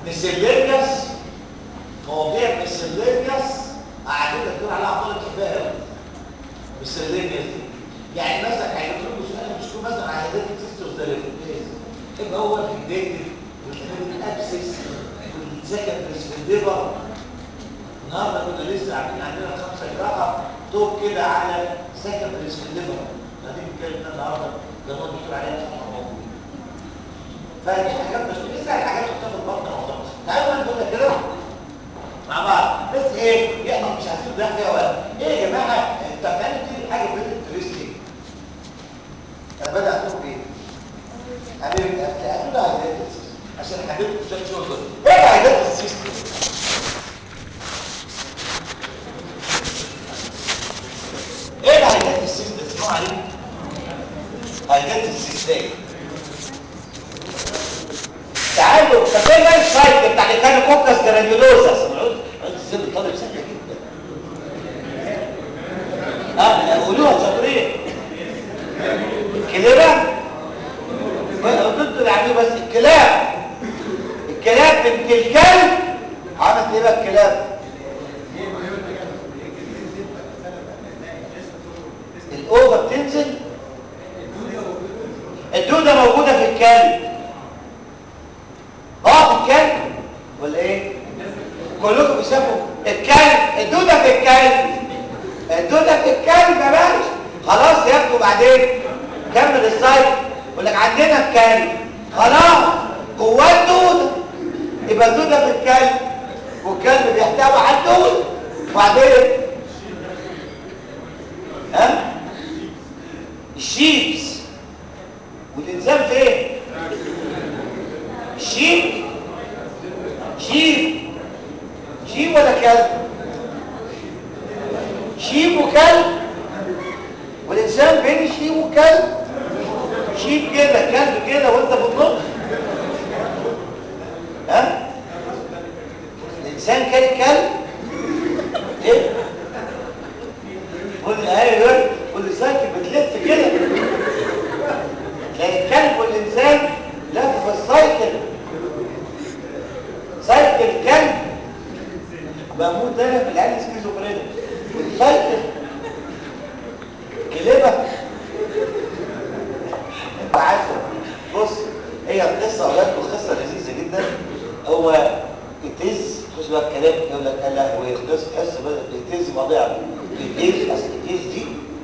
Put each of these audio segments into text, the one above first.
مسلينيوس مواضيع مسلينيوس قاعدين تدور عليها عطال الكفايه مسلينيوس دي يعني مثلا هيجيب سؤال مش تكون مثلا على هيدات السيستم ده يبقى هو الهيدات والابسس والسكندريس في الليفر النهارده كنا لسه عاملين عندنا خمسه جراحه توب كده على سكندريس في الليفر هدي الكلمه النهارده زي ما الدكتور عليها فتحه موجود فدي حاجات مش لسه الحاجات اللي في البطن والله تعالوا نقول كده مع بعض بس ايه يعني مش عايزين ده فيها ولا ايه يا جماعه انت هتعمل دي حاجه فيري انترستنج انا بدات اقول ايه حبيبي هتقول عايزات عشان حبيبي مش شغل ايه عايزات السيستم ايه العيادات السيستم اللي اسمعوا عليه عيادات السيستم تعالوا فاكرين بقى السايت بتاع اللي كان كوكس جرانيولوزا سمعوا السن طالب سهله جدا اه قولوها شاطرين كلاب ضد العدو بس الكلاب الكلاب بنت الكلب عملت ايه بقى الكلاب الاوضه بتنزل الدوده موجوده في الكلب اه في الكلب ولا ايه كلكم بتشوفوا الكلب الدوده في الكلب الدوده في الكلب يا باشا خلاص ياخدوا بعدين كمل السايت يقول لك عندنا الكلب خلاص جواه الدوده يبقى الدوده في الكلب والكلب بيحتوي على الدوده وبعدين ها الشيبس والإنسان فين الشيب شيب شيب ولا كلب شيب وكلب والإنسان بين الشيب وكلب شيب كده كلب كده وانت في النص ها الإنسان كان كلب ايه قول ايوه والسايكل بتلف كده تلاقي الكلب والانسان لف في السايكل سايكل كلب بموت انا في العيال سكيزوفرينيا والسايكل كلبه انت عارفه بص هي القصه اولاد قصه لذيذه جدا هو التز خش بقى الكلام يقول لك يا لهوي القصه تحس التز مضيع التز اصل التز دي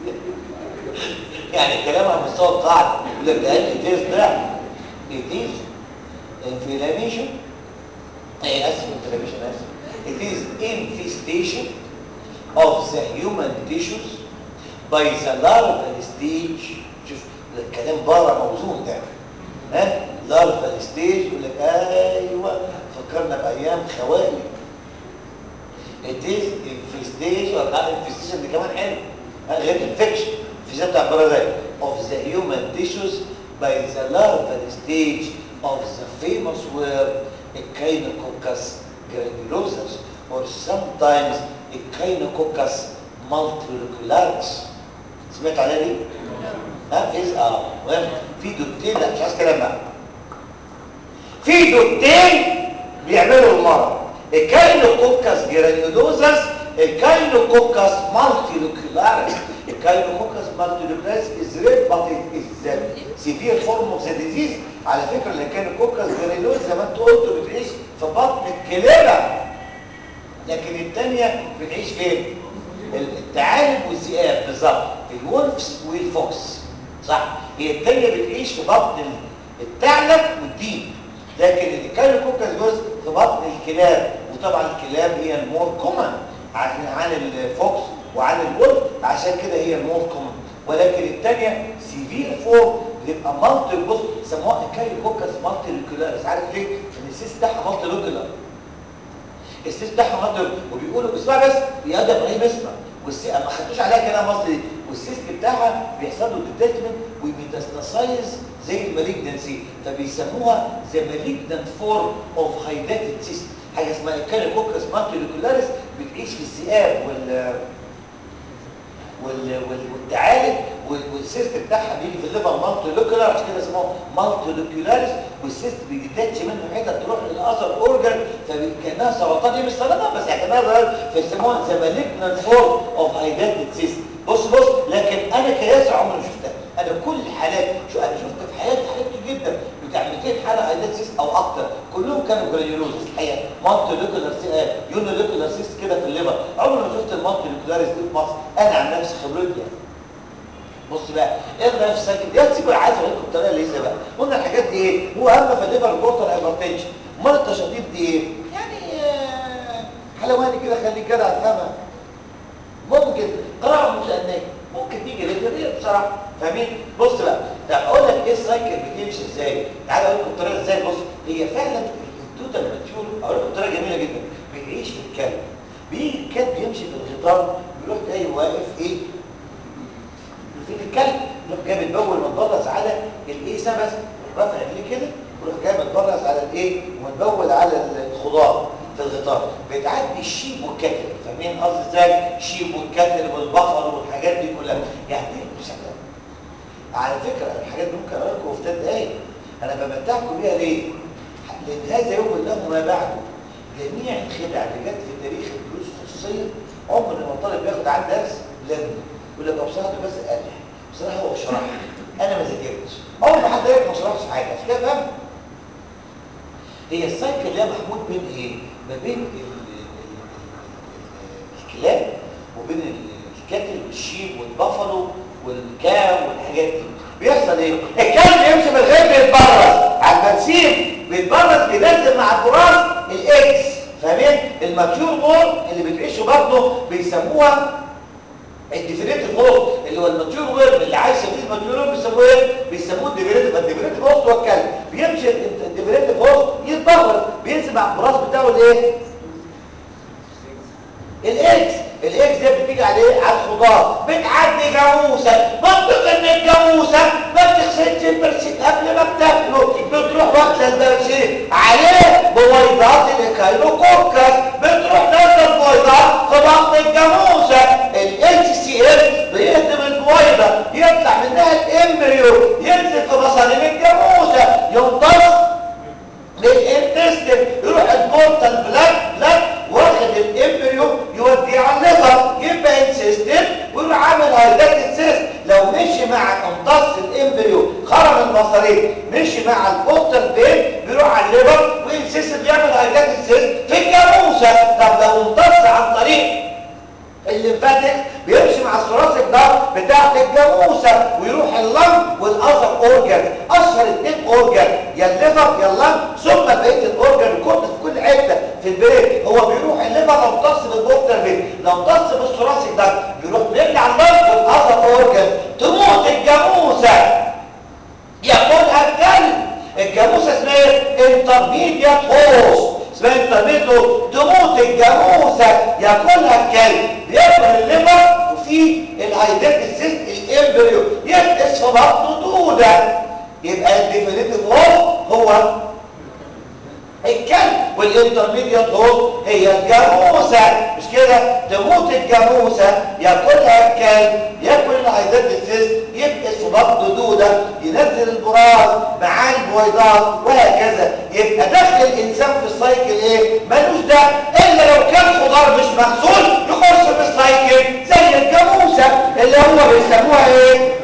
يعني الكلام على مستوى القاعده يقول لك ده التز ضعف التز انفلاميشن اي اسف انفلاميشن اسف it is infestation of the human tissues by the larval stage شوف الكلام بره موزون ده ها larval stage يقول لك ايوه فكرنا بايام خوالي it is infestation وقع infestation دي كمان حلو غير infection infestation بتاع البرازيل of the human tissues by the larval stage of the famous word Echinococcus granulosus or sometimes Echinococcus multilocularius سمعت عليها دي؟ ها فيز اه مهم في دوتين لا مش عايز كلام بقى في دوتين بيعملوا المرض الكاينوكوكس جرانيولوزس الكاينوكوكس مالتيلوكولاريس الكاينوكوكس مالتيلوكولاريس is rare but it is the severe form of the disease على فكرة الكاينوكوكس جرانيولوزس زي ما انت قلت بتعيش في بطن الكلابة لكن الثانية بتعيش فين؟ الثعالب والذئاب بالظبط الولفز والفوكس صح هي الثانيه بتعيش في بطن الثعلب والديب لكن الكايروكوكس جزء في بطن الكلاب وطبعا الكلاب هي المور كومن عن عن الفوكس وعن الولف عشان كده هي المور كومن ولكن الثانيه سيفير فورم بيبقى مالتي بص سموها الكايروكوكس مالتي لوكولاريس عارف ليه؟ ان السيس بتاعها مالتي لوكولار السيس بتاعها مالتي وبيقولوا اسمع بس يا ده ابراهيم اسمع والسي... ما خدتوش عليها كلام مصري والسيست بتاعها بيحصل له ديتاتمنت ويميتاستاسايز زي المالجنسي فبيسموها ذا مالجنت فورم اوف هايداتد سيست حاجه اسمها الكاليكوكس مالتيلوكولاريس بتعيش في الذئاب وال وال والثعالب والسيست بتاعها بيجي في الليفر مالتيلوكولار عشان كده اسمه مالتيلوكولاريس والسيست بيديتاتش منه حتت تروح للاذر اورجان فكانها سرطان مش سرطان بس كانها ظاهر فيسموها ذا مالجنال فورم اوف هايداتد سيست بص بص لكن انا كياسر عمري ما شفتها انا كل الحالات شو انا شفت في حياتي حالات كتير جدا بتاع 200 حاله هايداتد سيست او اكتر كلهم كانوا جرانيولوزس الحقيقه مالتي لوكولار يونو لوكولار سيست كده في الليفر عمري ما شفت المالتي لوكولاريس دي في مصر انا عن نفسي خبرتي يعني بص بقى ايه الرأي في ساكن دي هتسيبوا عايز اقول لكم بطريقه لذيذه بقى قلنا الحاجات دي ايه هو اهم في الليفر بورتال هايبرتنشن امال التشاطيب دي ايه يعني آه، حلواني كده خليك كده هتفهمها ممكن قراءه متأنية ممكن تيجي ريفيريه بصراحه فاهمين بص بقى طب اقول لك ايه السايكل بتمشي ازاي تعالى اقول لكم الطريقه ازاي بص هي فعلا التوتال ماتيور اقول لكم بطريقه جميله جدا بيعيش في الكلب بيجي الكلب يمشي في الغيطان بيروح جاي واقف ايه في الكلب يروح جاي متبول متبرز على الايه سبس رافع رجليه كده ويروح جاي متبرز على الايه ومتبول على الخضار في الغطاء بتعدي الشيب والكتل فاهمين قصدي ازاي الشيب والكتل والبفر والحاجات دي كلها يعني ايه بشكل على فكره الحاجات دي ممكن اقول لكم في ثلاث دقايق انا بمتعكم بيها ليه لان هذا يوم له ما بعده جميع الخدع اللي جت في تاريخ الدروس الخصوصيه عمر ما الطالب ياخد عن درس لم يقول لك بصراحه ده بس قال بصراحه هو شرح انا ما ذاكرتش اول ما حد يقول ما شرحش حاجه عشان كده فاهم هي السايكل اللي هي محمود بين ايه ما بين ال ال ال الكلاب وبين الكتل والشيب والبفلو والكاو والحاجات دي بيحصل ايه الكلب يمشي من غير بيتبرز على البنسيم بيتبرز بينزل مع البراز الاكس فاهمين الماتيور مور اللي بتعيشوا برضه بيسموها الديفينيتيف هوست اللي هو الماتيور ويرم اللي عايش في الماتيور ويرم بيسموه ايه بيسموه الديفينيتيف الديفينيتيف هوست هو الكلب بيمشي الديفينيتيف هوست يتبرز بينزل مع البراز بتاعه الايه الاكس الاكس ده بتيجي عليه على الخضار بتعدي جاموسه منطق ان الجاموسه ما بتغسلش البرسيم قبل ما بتاكله بتروح واكله البرسيم عليه بويضات الايكايلوكوكس بتروح نازله البويضات في بطن الجاموسه الاتش سي ام بيهدم البويضه يطلع منها الامبريو ينزل في مصارين الجاموسه يمتص للانتستين يروح البورتال بلاك بلاك واخد الامبريو يوديه على الليفر يبقى انسيستم ويروح عامل هايداتد سيست لو مشي مع امتص الامبريو خرج المصارين مشي مع البورتال بين بيروح على الليفر وانسيستم بيعمل هايداتد سيست في الجاموسه طب لو امتص عن طريق الليمفاتيك بيمشي مع الثوراسيك ده بتاعت الجاموسه ويروح اللنج والاذر اورجان اشهر اثنين اورجان يا الليفر يا اللنج ثم بقيه الاورجان الكل في كل حته في البرين هو بيروح الليفر لو امتص بالبورتر بين لو امتص بالثوراسيك ده بيروح بيرجع اللنج والاذر اورجان تموت الجاموسه ياكلها الكلب الجاموسه اسمها ايه انترميديات هوست اسمها انترميديات تموت الجاموسه ياكلها الكلب بياكل الليفر وفي الهايدات السيست الامبريو يفقس في بطنه دوده يبقى الديفينيتيف هوست هو الكلب والانترميديات هوست هي الجاموسه مش كده تموت الجاموسه ياكلها الكلب ياكل الهايدات السيست يفقس في بطنه دوده ينزل البراز معاه البويضات وهكذا يبقى دخل الانسان في السايكل ايه ملوش ده الا لو كان خضار مش مغسول يخش في السايكل زي الجاموسه اللي هم بيسموها ايه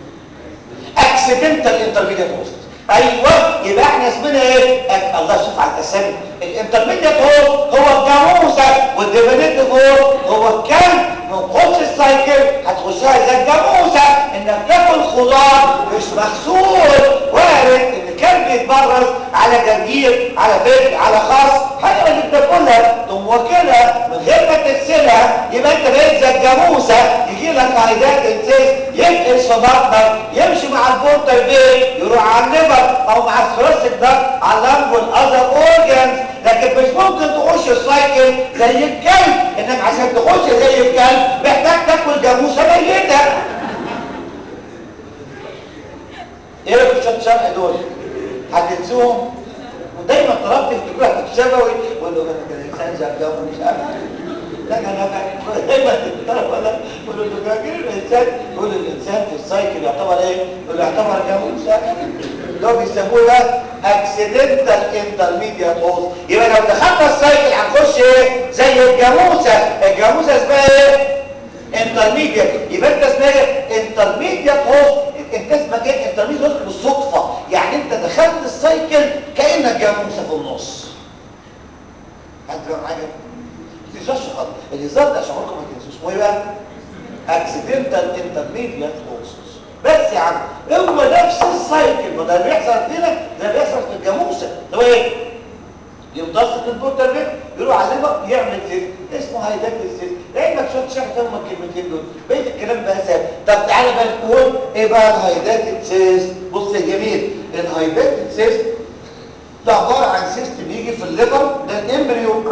اكسيدنتال انترميديات هوست ايوه يبقى احنا اسمنا ايه أك... الله شوف على الاسامي الانترميديات هوست هو الجاموسه والديفينيتيف هوست هو الكلب نخش السايكل هتخشها زي الجاموسه انك تاكل خضار مش مغسول وارد ان الكلب يتبرز على جرجير على فجل على خاص حاجه اللي بتاكلها تقوم واكلها من غير ما تغسلها يبقى انت بقيت زي الجاموسه يجي لك هايدات انسيس يفقس في بطنك يمشي مع البورتر بيه يروح على الليفر او مع الثوراسيك ده على اللنج والاذر اورجانز لكن مش ممكن تخش السايكل زي الكلب انك عشان تخش زي الكلب محتاج تاكل جاموسه ميته ايه رايك في شط شرح دول هتنسوهم ودايما طلبت افتكرها في الشبوي بقول له انا كان انسان زي مش عارف لا انا دايما الطلب ولا بقول له فاكر الانسان يقول الانسان في السايكل يعتبر ايه يقول له يعتبر جاموسه اللي هو بيسموه ده اكسيدنتال انترميديات هوست يبقى لو دخلنا السايكل فاهم حاجه ما تنساش خالص الهزار ده عشان عمركم ما تنسوش اسمه ايه بقى اكسيدنتال انترميديات اوكسس بس يا عم هو نفس السايكل ما ده اللي بيحصل فينا ده بيحصل في الجاموسه هو ايه يمتص البوتر يروح على الليفر يعمل سيست اسمه هايدات السيست لانك شفت شرح هم الكلمتين دول بقيه الكلام بقى سهل طب تعالى بقى نقول ايه بقى الهايدات السيست بص يا جميل الهايدات السيست ده عباره عن سيست بيجي في الليفر ده الامبريو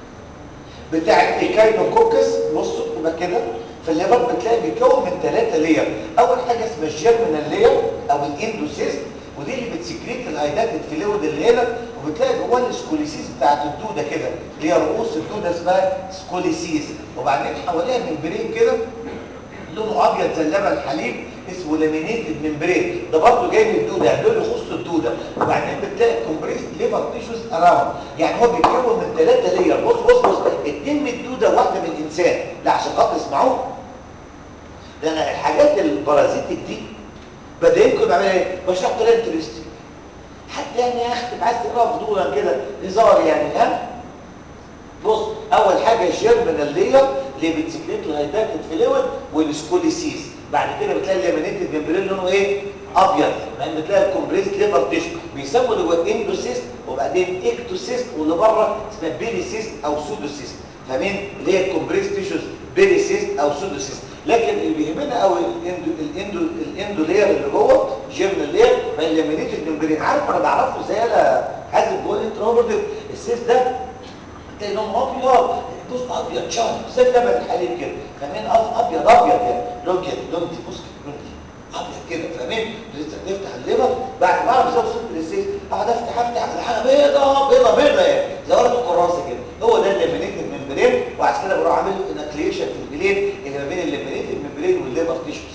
بتاع الكاينوكوكس بصوا يبقى كده في الليفر بتلاقي بيتكون من ثلاثه لير اول حاجه اسمها الجيرمينال لير او الاندوسيست ودي اللي بتسكريت الهيدات الفلويد اللي هنا وبتلاقي جواه السكوليسيس بتاعت الدوده كده اللي هي رؤوس الدوده اسمها سكوليسيس وبعدين حواليها ممبرين كده لونه ابيض زي اللبن الحليب اسمه لامينيتد ممبرين ده برضه جاي من الدوده يعني دول يخصوا الدوده وبعدين بتلاقي كومبريس ليفر تيشوز اراوند يعني هو بيتكون من ثلاثه لير بص بص بص اثنين من الدوده واحده من الانسان لا عشان خاطر اسمعوه لان الحاجات البارازيتك دي بدأينكم بعملها ايه؟ بشرح طريقه انترستنج حتى يعني يا اخي عايز تقراها فضولا كده هزار يعني ها بص اول حاجه جيرمينال لير اللي بتسكريت الهيداتد فلويد والسكوليسيس بعد كده بتلاقي اللامينيتد ممبرين لونه ايه ابيض بعدين بتلاقي الكومبريس ليفر تيشو بيسموا اللي جوه اندوسيست وبعدين اكتوسيست واللي بره اسمها بيريسيست او سودوسيست فاهمين اللي هي الكومبريس تيشوز بيريسيست او سودوسيست لكن اللي بيهمنا قوي الاندو الاندو الاندو لير اللي جوه جيرمينال لير ما اللامينيتد ممبرين عارف انا بعرفه ازاي انا حاسب جوه الانتروفيرتيف السيست ده تلاقي لونه ابيض بص ابيض شهر زي لبن الحليب كده فاهمين ابيض ابيض يعني لون كده لون دي بص كده لون دي ابيض كده فاهمين تفتح الليفر بعد ما اعرف ازاي وصلت للسيس اقعد افتح افتح على حاجه بيضه بيضه بيضه يعني زي ورقه الكراسه كده هو ده الليمينيتد ممبرين وعشان كده بروح اعمل له انكليشن في البلين اللي ما بين الليمينيتد ممبرين والليفر تيشوز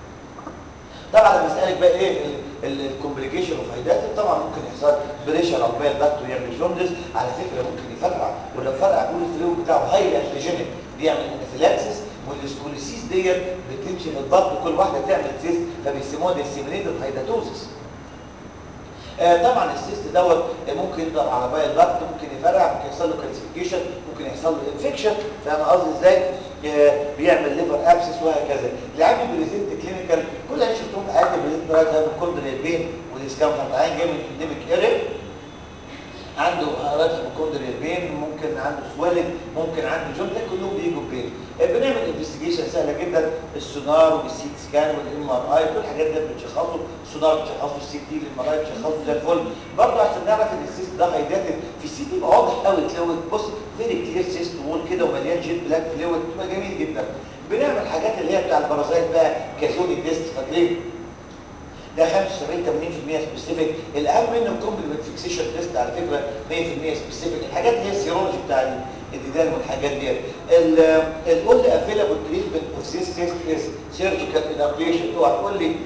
طبعا لما اسالك بقى ايه الكومبليكيشن اوف هيدات طبعا ممكن يحصل بريشر او بال باكت ويعمل جوندس على فكره ممكن يفرقع ولو فرقع بيقول الفلويد بتاعه هايلي انتيجينيك بيعمل انافيلاكسس والسكوليسيس ديت بتمشي في البطن كل واحده تعمل سيست فبيسموها ديسيمينيتد هيداتوزس آه طبعا السيست دوت ممكن يضرب على بايل باكت ممكن يفرقع ممكن يحصل له كالسيفيكيشن ممكن يحصل له انفكشن فاهم قصدي ازاي آه بيعمل ليفر ابسس وهكذا اللي عنده بريزنت كلينيكال كل اللي شفتهم في حياتي بريزنت رايت هاف كولدريال بين والاسكامفنت عين جاي من انديميك اريا عنده رايت هايبوكوندريال بين ممكن عنده سويلنج ممكن عنده جون ده كلهم بيجوا بين بنعمل انفستيجيشن سهله جدا السونار والسي تي سكان والام ار اي كل الحاجات دي بتشخصوا السونار بتشخصوا السي تي الام ار اي بتشخصوا زي الفل برضه عشان نعرف ان السيست ده هيداتد في السي تي يبقى واضح قوي تلاقي بص فيري كلير سيست وول كده ومليان جيت بلاك فلويد بتبقى جميل جدا بنعمل حاجات اللي هي بتاع البارازايت بقى كازوني تيست فاكرين ده 75 80% سبيسيفيك الاهم منه الكومبلمنت فيكسيشن تيست على فكره 100% سبيسيفيك الحاجات اللي هي السيرولوجي بتاع الديدان والحاجات ديت الاول افيلابل تريتمنت اوف ذيس تيست از سيرجيكال انابليشن اوعى تقول لي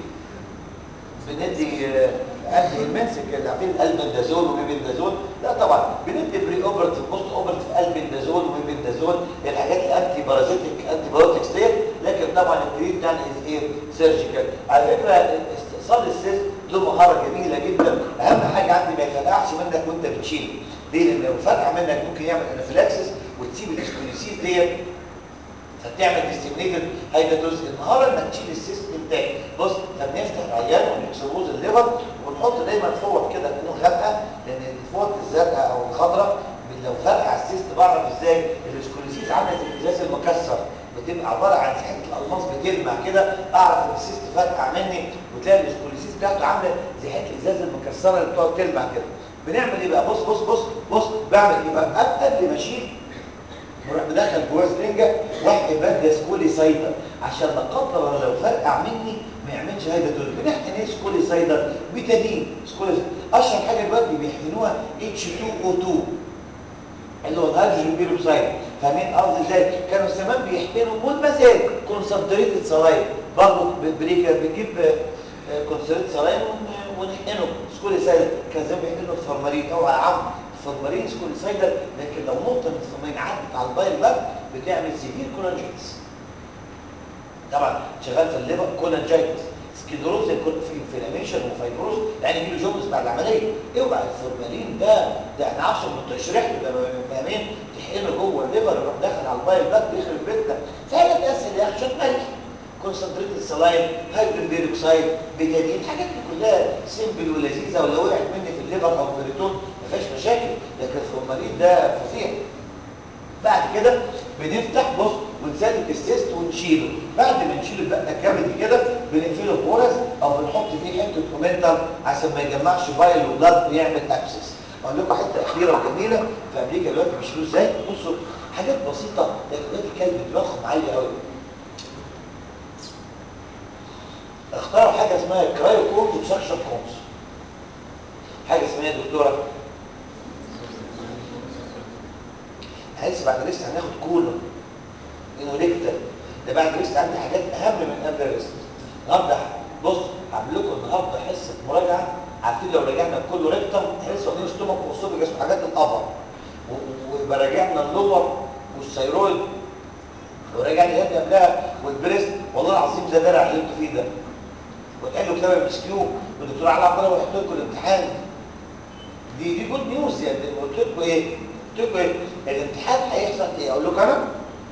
بندي انتي المنسك اللي عارفين البندازول وميبندازول لا طبعا بندي بري اوبرتيف بوست اوبرتيف البندازول وميبندازول الحاجات الانتي بارازيتيك انتي بايوتكس ديت لكن طبعا التريت بتاعنا از ايه سيرجيكال على فكره استئصال السيست له مهاره جميله جدا اهم حاجه عندي ما يفرقعش منك وانت بتشيله ليه لان لو فرقع منك ممكن يعمل انافيلاكسس وتسيب الاسكوليسيس ديت فتعمل ديستيمينيتد هيداتوز المهاره انك تشيل السيستم بتاعك بص فبنفتح العيان ونكسبوز الليفر ونحط دايما فوط كده تكون غامقه لان الفوط الزرقاء او الخضراء لو فرقع السيست بعرف ازاي الاسكوليسيس عامله زي الازاز المكسر بتبقى عباره عن حته الالماس بتلمع كده اعرف ان السيست فرقع مني وتلاقي الاسكوليسيس بتاعته عامله زي حته الازاز المكسره اللي بتقعد تلمع كده بنعمل ايه بقى بص بص بص بص بعمل ايه بقى قبل ما اشيل بروح مدخل جواه سرنجه واحد ماده سكولي سايدر عشان لا قدر الله لو فرقع مني ما يعملش هيدا دول بنحقن ايه سكولي سايدر بيتادين سكولي سايدر اشهر حاجه دلوقتي بيحقنوها H2O2 اللي هو الهيدروجين بيروكسيد فاهمين قصدي ازاي كانوا زمان بيحقنوا والمزاج كونسنتريتد سلاين برضه بالبريكر بنجيب كونسنتريتد سلاين ونحقنه سكولي سايدر كان زمان بيحقنوا الفورمالين اوعى يا عم الفورمالين سكولي سايدر لكن لو نقطه من الفورمالين عدت على البايل ده بتعمل سيفير كولانجيتس طبعا شغال في الليفر كولانجيتس سكليروز يكون في انفلاميشن وفايبروز يعني يجي له جوندس بعد العمليه اوعى الفورمالين ده ده احنا عارفين ما نطقش ريحته ده فاهمين تحقنه جوه الليفر يروح داخل على البايل ده بيخرب بيتنا فعلا اسهل يا اخي شويه ملح كونسنتريت السلاين هيدروجين بيروكسيد بيتادين الحاجات دي كلها سيمبل ولذيذه ولو وقعت مني في الليفر او البريتون ما فيهاش مشاكل لكن الفورمالين ده فظيع بعد كده بنفتح بص ونسلك السيست ونشيله بعد ما نشيل البقه الكبدي كده بنقفله بورس او بنحط فيه حته كومنتر عشان ما يجمعش بايل وبلاد ويعمل ابسس اقول لكم حته اخيره وجميله في امريكا دلوقتي بيشيلوه ازاي بصوا حاجات بسيطه لكن دلوقتي الكلب دماغهم عاليه قوي اختاروا حاجه اسمها كرايو كونز وسكشن كونز حاجه اسمها يا دكتوره لسه بعد ريست هناخد كولر انوليكتر ده بعد ريست عندي حاجات اهم من قبل الريست النهارده بص هعمل لكم النهارده حصه مراجعه عارفين لو رجعنا كله ريكتم لسه واخدين ستومك واصوبك اسمه حاجات الابر ويبقى راجعنا اللور والثيرويد ورجعنا يا ابني قبلها والبريست والله العظيم ده درع اللي انتوا فيه ده وتقال له كتاب المسكيو والدكتور علي عبد الله ويحط لكم الامتحان دي دي جود نيوز يعني قلت لكم ايه؟ قلت لكم ايه؟ الامتحان هيحصل ايه؟ اقول لكم انا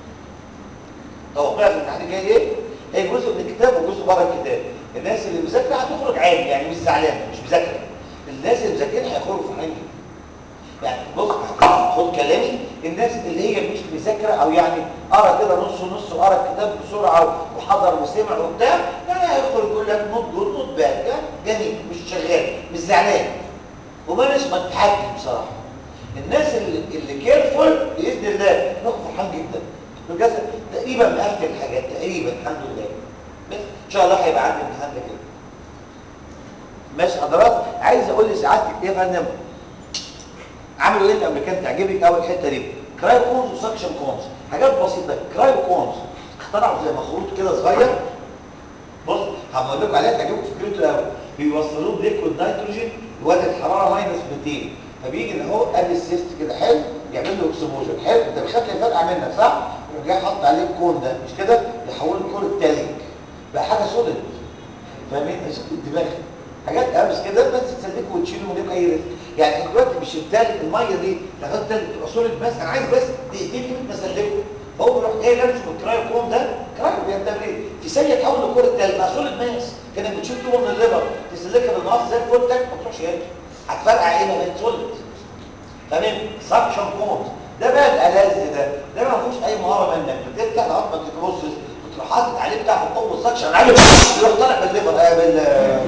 توقيع الامتحان الجاي ايه؟ هي جزء من الكتاب وجزء بره الكتاب الناس اللي مذاكره هتخرج عادي يعني مش زعلانه مش مذاكره الناس اللي مذاكرين هيخرجوا فرحانين يعني بص خد كلامي الناس اللي هي مش مذاكره او يعني قرا كده نص نص وقرا الكتاب بسرعه وحضر وسمع وبتاع يعني هيخرج يقول لك نوت جود نوت باد جميل مش شغال مش زعلان وما مش متحكم بصراحه الناس اللي اللي كيرفول باذن الله ناخد فرحان جدا بجد تقريبا مقفل الحاجات تقريبا الحمد لله بس ان شاء الله هيبقى عندي امتحان ده كده ماشي حضرات عايز اقول لسعادتك ايه يا فندم عملوا ايه الامريكان تعجبك قوي الحته دي كرايو كونز وسكشن كونز حاجات بسيطه كرايو كونز اخترعوا زي مخروط كده صغير بص هقول لكم عليها تعجبكم فكرته قوي بيوصلوه بليكويد نيتروجين لوادي الحراره ماينس 200 فبيجي ان هو قبل السيست كده حلو يعمل له اكسبوجر حلو انت بتخاف يفرقع منك صح؟ يروح جاي حاطط عليه الكون ده مش كده؟ يحوله لكون تلج بقى حاجه سوليد فاهمين؟ شكل الدماغ حاجات امس كده بس تسلكه وتشيله من غير اي ريسك يعني احنا دلوقتي مش التالت الميه دي لغايه التالت تبقى سوليد بس انا عايز بس دقيقتين كده مسلكه هو بيروح جاي لابسه بالكرايو كوم ده كرايو بيعمل ايه؟ في ثانيه تحول لكره تلج بقى سوليد ماس كانك بتشيل طوبه من الليفر تسلكها بالمقص زي الفول تك ما تروحش هنا هتفرقع ايه ما بين سوليد تمام سكشن كوم ده بقى الالذ ده ده ما فيهوش اي مهاره منك بتفتح لغايه ما تبص وتروح حاطط عليه بتاع قوه سكشن عالي يروح طالع بالليفر آه بال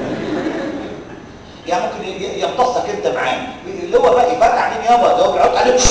يعني ممكن يمتصك انت معاه اللي هو بقى يفرقع مين يابا ده هو بيحط عليه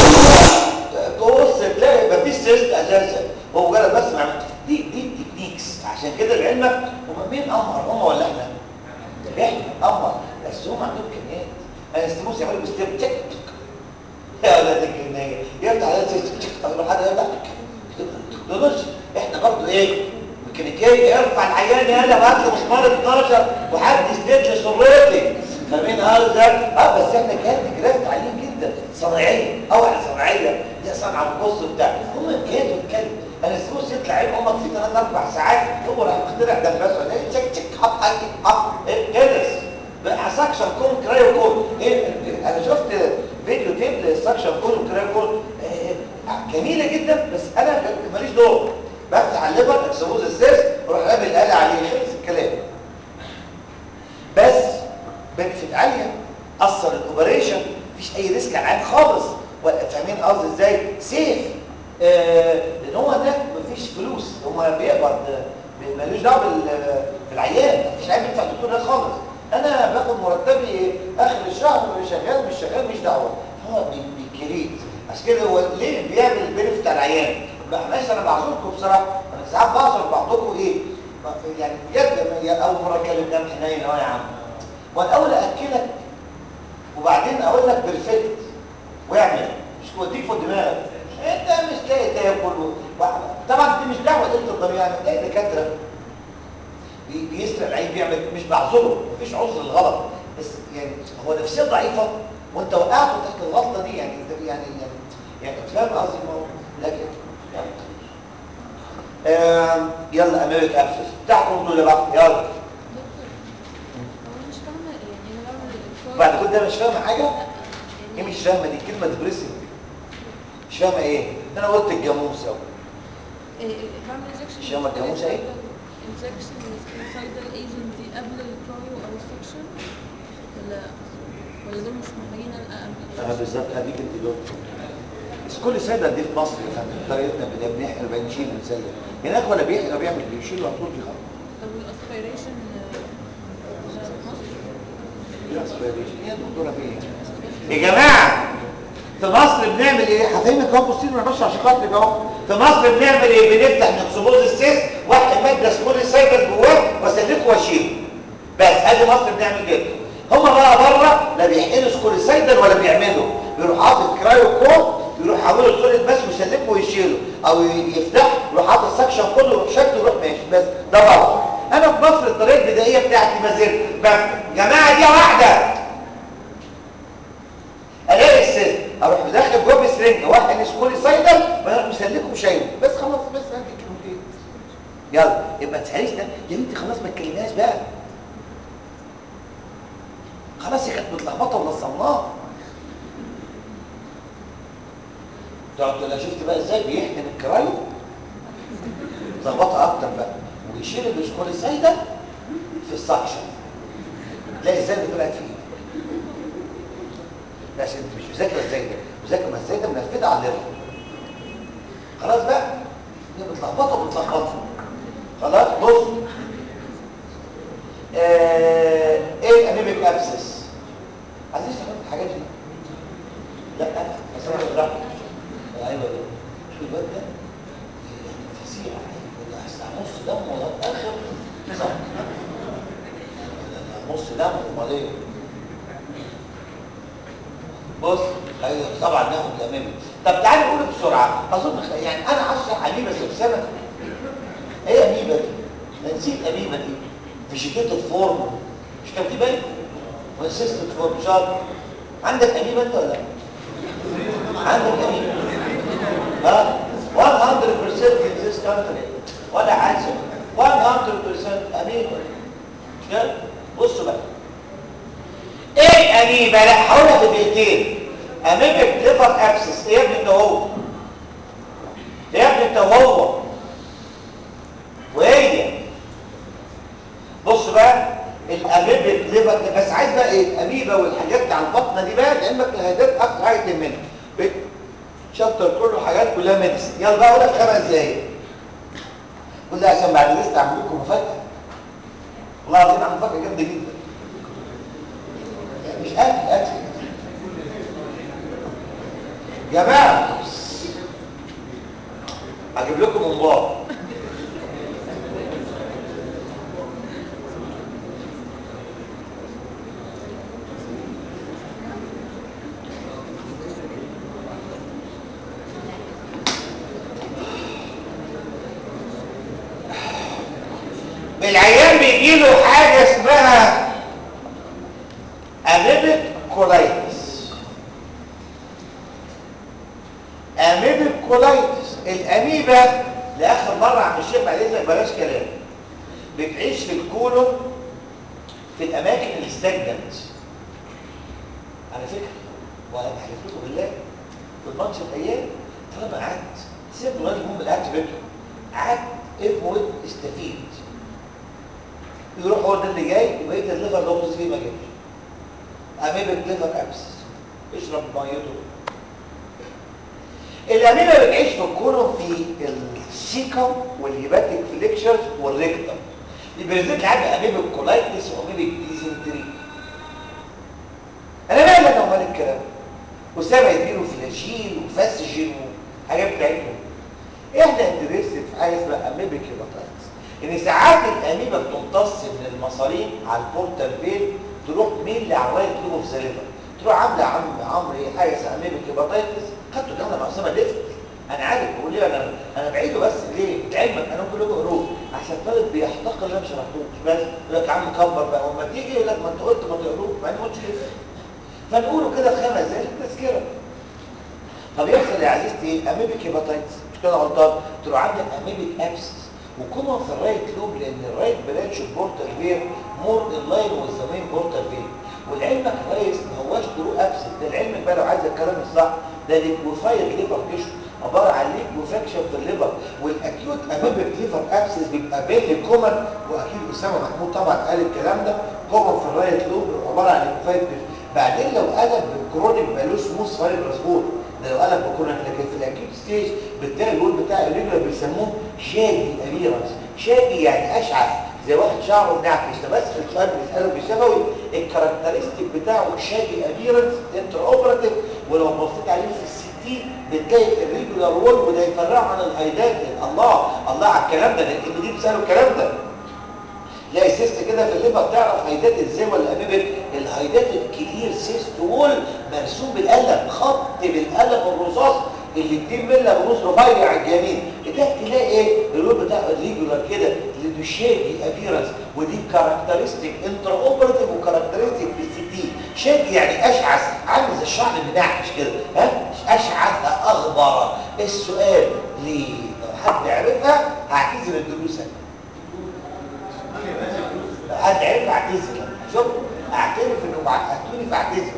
تبص تلاقي مفيش سيست اساسا هو مجرد بس مع دي دي تكنيكس عشان كده لعلمك هم مين امر هم ولا احنا؟ احنا امر بس هم عندهم امكانيات انستموس يعملوا بستيب تك يا ولاد الجنيه يفتح على سيست اروح حد يفتح تكنولوجيا احنا برضو ايه ميكانيكيه ارفع العيان يلا بقى له مسمار 12 وحد يسند لي سرتي فمين قال ده اه بس احنا كانت جرافت عاليين جدا صناعيه اوعى صناعيه دي صنعه القص بتاع هم امكانياته الكلب انا سموس يطلع عين امك في 3 4 ساعات هو راح مخترع دباسه ده تشك تشك حط حاجه حط كده بقى سكشن كون كرايو كون ايه انا شفت فيديو تيب للسكشن كون وكرايو كون جميله جدا بس انا ماليش دور بفتح الليفر اكسبوز السيرس واروح رامي الاله عليه خلص الكلام بس بنفيت عاليه اثر الاوبريشن مفيش اي ريسك على العين خالص ولا فاهمين قصدي ازاي سيف آه لان هو هناك مفيش فلوس هم بيقبض ملوش دعوه بالعيان مفيش عيان بيدفع الدكتور ده خالص انا باخد مرتبي اخر الشهر شغال مش شغال مش دعوه هو بيكريت عشان كده هو ليه بيعمل البينفيت على العيان ماشي انا بعذركم بصراحه انا ساعات بعذر بعضكم ايه يعني بجد اول مره اتكلم كلام حنين اهو يا عم والاول اكلك وبعدين اقول لك بيرفكت واعمل مش توديك فوق دماغك انت مش لاقي تاكل طبعا دي مش دعوه قله الضمير يعني تلاقي دكاتره بيسرق العين بيعمل مش بعذره مفيش عذر للغلط بس يعني هو نفسيه ضعيفه وانت وقعته تحت الغلطه دي يعني يعني يعني يعني فاهم قصدي الموضوع لكن آه يلا امريكا ابسس بتاعكم دول بقى يلا بعد كل ده مش فاهمه حاجه ايه مش فاهمه دي كلمه ديبريسنج مش فاهمه ايه انا قلت الجاموس اهو بعمل انجكشن مش فاهمة الجاموسة إيه؟ انجكشن سبيسايدال ايجنت دي قبل الكرايو او السكشن ولا ولا دول مش محتاجين اه انا بالظبط هديك انت دول بس كل سنه دي في مصر يا فندم طريقتنا بن- بنحقن وبنشيل ونسلم هناك ولا بيحقن ولا بيعمل بيشيل على طول بيخلص طب والاسبيريشن مصر ايه aspiration؟ ايه الدكتوره فين يا جماعه في مصر بنعمل ايه هفهمك اهو بصين وانا ماشي عشان خاطرك اهو في مصر بنعمل ايه بنفتح نكسبوز السيس واحد ماده سكول سايبر جواه واسلكه واشيله بس ادي مصر بنعمل كده هما بقى بره لا بيحقنوا سكول سايدر ولا بيعملوا بيروح حاطط كرايو كود يروح حاوله سوليد بس ويسلكه ويشيله او يفتح يروح حاطط سكشن كله يروح شده ويروح ماشي بس ده بره انا في مصر الطريقه البدائيه بتاعتي ما زلت بفتح جماعه دي واحده الاقي السن اروح داخل جوه سرنجه واحد سكولي سايدر واروح مسلكه وشايله بس خلاص بس هدي كلمتين يلا يبقى ما تساليش ده يا بنتي خلاص ما تكلمناش بقى خلاص هي كانت متلخبطه ونظمناها تقعد تقول لها شفت بقى ازاي بيحقن الكرايو ظبطها اكتر بقى ويشيل السكولي سايدر في السكشن تلاقي ازاي اللي طلعت فيه ماشي انت مش مذاكره ازاي ده مذاكره ما ازاي ده منفذه على الليفل خلاص بقى هي متلخبطه متلخبطه خلاص بص آه ايه الانيميك ابسس عايزين تفهموا الحاجات دي لا بس انا بشرح ايوه ده شو الواد ده فظيع ده احسن نص دم ولا اخر صح نص دم امال ايه بص أيوة طبعا ناخد الامامي طب تعالى نقول بسرعه اظن خ- يعني انا هشرح اميبا سلسله ايه اميبا دي أنا نسيت اميبا دي فيجيتيف فورم مش كان في باين وانسيستنت فورم شاطر عندك اميبا انت ولا لا عندك اميبا ها 100% in this country ولا عازم 100% اميبا مش كده بصوا بقى ايه اميبا لا هقولها في دقيقتين اميبك ليفر ابسس ايه يا ابني انت هو ايه يا ابني انت هو وهي بص بقى الاميبك ليفر بس عايز بقى ايه الاميبا والحاجات بتاع البطنه دي بقى لعلمك الهيدات اكتر حاجه تهمنا شابتر كله حاجات كلها ميديسن يلا بقى اقول لك خمس دقايق كل ده عشان بعد لسه اعمل لكم مفاجاه والله العظيم عامل مفاجاه جامده جدا مش اكل اكل جماعه هجيب لكم موبايل العيان بيجي له حاجه اسمها اميبك كولايتس اميبك كولايتس الاميبا لاخر مره عم الشيخ بعد اذنك بلاش كلام بتعيش في الكولون في الاماكن الاستجننت على فكره وانا بحلف لكم بالله في الماتش الايام طالما قعدت سيبك من الراجل المهم قعدت بيته قعدت افهم استفيد يروح هو ده اللي جاي وبقيه الليفر ده بص فيه ما جاش اميبك ليفر ابسس اشرب ميته الاميبا بتعيش في الكولون في السيكم والهيباتيك فليكشرز والريكتم يبرزت لعب اميبك كولايتس واميبك ديزنتري انا مالي انا ومال الكلام اسامه يديله فلاجيل وفاسجين وحاجات بتاعتهم احنا انترستد في حاجه اسمها اميبك هيباتايتس ان ساعات الاميبا بتمتص من المصارين على البورتال فين تروح مين لعوايد لوب في زليفر تروح عامله عم عمرو ايه حاجه اسمها اميبك هيباتايتس خدته جامعه مع اسامه ليفت انا عارف بقول ليه انا انا بعيده بس ليه لعلمك انا ممكن اقول قروب عشان الطالب بيحتقر اللي انا ما شرحتوش بس يقول لك يا عم كبر بقى وما تيجي يقول لك ما انت قلت ما تقروش ما انا قلتش كده فنقوله كده في خمس دقايق تذكره طب يحصل يا عزيزتي ايه اميبك هيباتايتس مش كده غلطان تروح عندك اميبك ابسس وكما في الرايت لوب لان الرايت برانش بورتال فين مور ان لاين وذ ذا مين بورتال فين ولعلمك يا ريس ما هواش طرق ابسط ده لعلمك بقى لو عايز الكلام الصح ده ليكوفايد ليفر تيشو عباره عن ليكوفاكشن في الليفر والاكيوت اميبك ليفر ابسس بيبقى بين كومن واكيد اسامه محمود طبعا قال الكلام ده كومن في الرايت لوب عباره عن ليكوفايد تيشو بعدين لو قلب بالكرونيك بقى له سموث فايبرس بول ده لو قلب بالكرونيك لكن في الاكيوت ستيج بتلاقي الوول بتاع الريجولار بيسموه شادي ابيرنس شادي يعني اشعث زي واحد شعره منعكش ده بس في السؤال بيساله بالشفوي الكاركترستيك بتاعه شادي ابيرنس انتر اوبراتيف ولو بصيت عليه في السيتي بتلاقي الريجولار وول وده يفرقه عن الهايدات الله الله على الكلام ده لان دي بيسالوا الكلام ده تلاقي سيست كده في الليفر تعرف هيدات ازاي ولا اميبك الهيدات الكلير سيست وول مرسوم بالقلم خط بالقلم الرصاص اللي 2 مللي بنص رفيع على الجميل ده تلاقي ايه اللون بتاع الريجولار كده اللي شادي ابيرنس ودي كاركترستيك انتر اوبراتيف وكاركترستيك في السي تي شادي يعني اشعث عامل زي الشعر المنعكش كده ها اشعث اغبر السؤال ليه لو حد عرفها هعتذر الدروس انا لو حد عرف اعتذر شوف اعترف انه بعتوني فاعتذر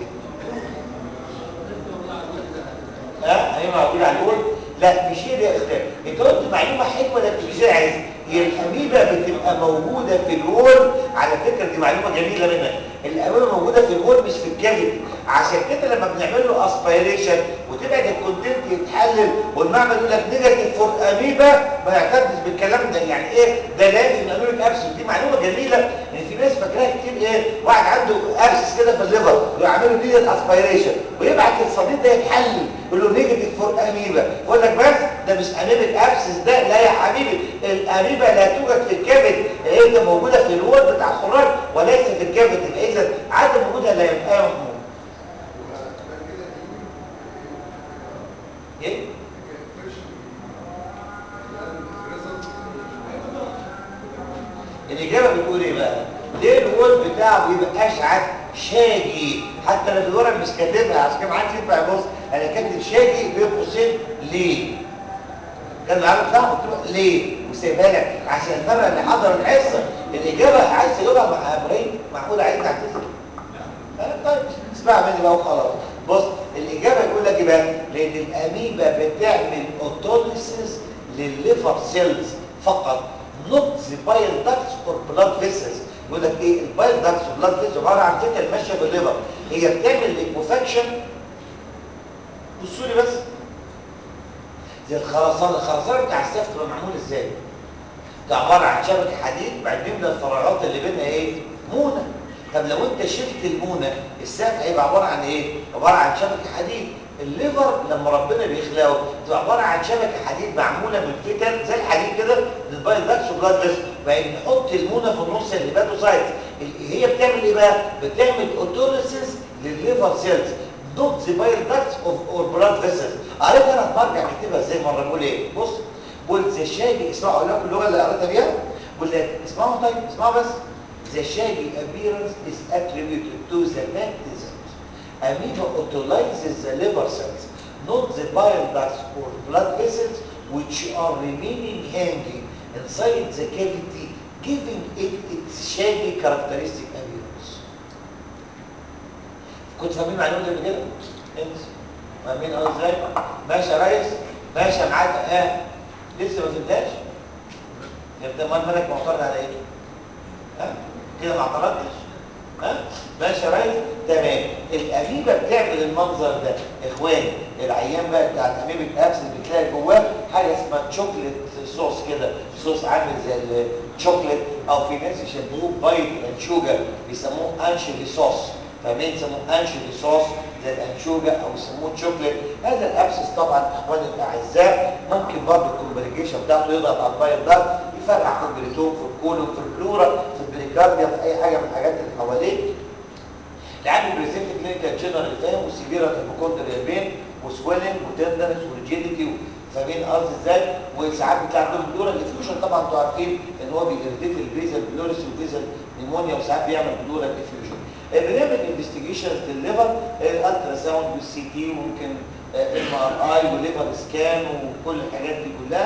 ها هي موجوده على الوول لا مش هي دي يا استاذ انت قلت معلومه حلوه لكن مش عايز هي الاميبا بتبقى موجوده في الوول على فكره دي معلومه جميله منك الاميبا موجوده في الوول مش في الكافيتي عشان كده لما بنعمل له اسبيريشن وتبعد الكونتنت يتحلل والمعمل يقول لك نيجاتيف فور اميبا ما يعتدش بالكلام ده يعني ايه ده لازم اميبك ابسس دي معلومه جميله ان في ناس فاكراها كتير ايه واحد عنده ابسس كده في الليفر ويعملوا دي اسبيريشن ويبعت الصديد ده يتحلل يقول له نيجاتيف فور اميبا يقول لك بس ده مش اميبك ابسس ده لا يا حبيبي الاميبا لا توجد في الكبد هي موجوده في الوول بتاع الخراج وليس في الكبد اذا عدم وجودها لا يبقى محمود ايه الاجابه بتقول ايه بقى ليه الوول بتاعه بيبقى اشعث شاجي حتى لو الورق مش كاتبها عشان كده ما عادش ينفع يبص انا كاتب شاجي بين قوسين ليه كان العالم بتاعه مكتوب ليه وسايبها لك عشان الفرق اللي حضر الحصه الاجابه عايز تجاوبها مع ابراهيم معقول عايز تعتذر آه طيب اسمع مني بقى وخلاص بص الاجابه يقول لك ايه بقى لان الاميبا بتعمل اوتوليسيس للليفر سيلز فقط نوت ذا بايل داكتس اور بلاد فيسلز يقول لك ايه البايل داكتس والبلاد فيسلز عباره عن تيتا ماشيه في الليفر هي بتعمل ليكوفاكشن بصوا لي بس زي الخرسانه الخرسانه بتاع السقف تبقى معمول ازاي ده عباره عن شبكه حديد بعدين نملى الفراغات اللي بينها ايه مونه طب لو انت شلت المونه السقف هيبقى عباره عن ايه عباره عن شبكه حديد الليفر لما ربنا بيخلقه تبقى عباره عن شبكه حديد معموله من فتل زي الحديد كده للبايل داكس وبلاد فيس بعدين نحط المونه في النص اللي باتوسايت هي بتعمل ايه بقى بتعمل اوتوليسيس للليفر سيلز دوت ذا بايل داكتس اوف اور بلاد فيسلز قريت انا برجع كاتبها ازاي مره بقول ايه بص بقول ذا شاجي اسمعوا اقول لكم اللغه اللي قريتها بيها بقول لك اسمعوا طيب اسمعوا بس The shaggy appearance is attributed to the mechanism. Amoeba autolyzes the liver cells, not the bile ducts or blood vessels, which are remaining hanging inside the cavity, giving it its shaggy characteristic appearance. كنت فاهمين معلومة قبل كده؟ انت فاهمين اه ازاي؟ ماشي يا ريس؟ ماشي يا معلم اه لسه ما فهمتهاش؟ فهمت امال مالك معترض على ايه؟ ها؟ كده ما اعترضتش؟ ها؟ ماشي يا ريس؟ تمام الاميبا بتعمل المنظر ده اخواني العيان بقى بتاع الاميبك ابسس بتلاقي جواه حاجه اسمها تشوكلت صوص كده صوص عامل زي الشوكليت او في ناس يشبهوه بايت انشوجا بيسموه انشوجي صوص فمين يسموه انشوجي صوص زي الانشوجا او يسموه تشوكليت هذا الابسس طبعا اخواني الاعزاء ممكن برضه الكومبليكيشن بتاعته يضغط على البايل ده يفرقع في البريتون في الكولون في البلورا في البريكارديا في اي حاجه من الحاجات اللي حواليه العامل بريزنت كلينيكال جنرال فاهم وسيفيرا هيبوكوندريال بين وسويلنج وتندنس وريجيديتي فاهمين قصدي ازاي وساعات بتلاقي عندهم بلورال افيوجن طبعا انتوا عارفين ان هو بيرتيت البيزل بلوريس والبيزل نيمونيا وساعات بيعمل بلورال افيوجن بنعمل انفستيجيشنز للليفر الالترا ساوند والسي تي وممكن ام ار اي وليفر سكان وكل الحاجات دي كلها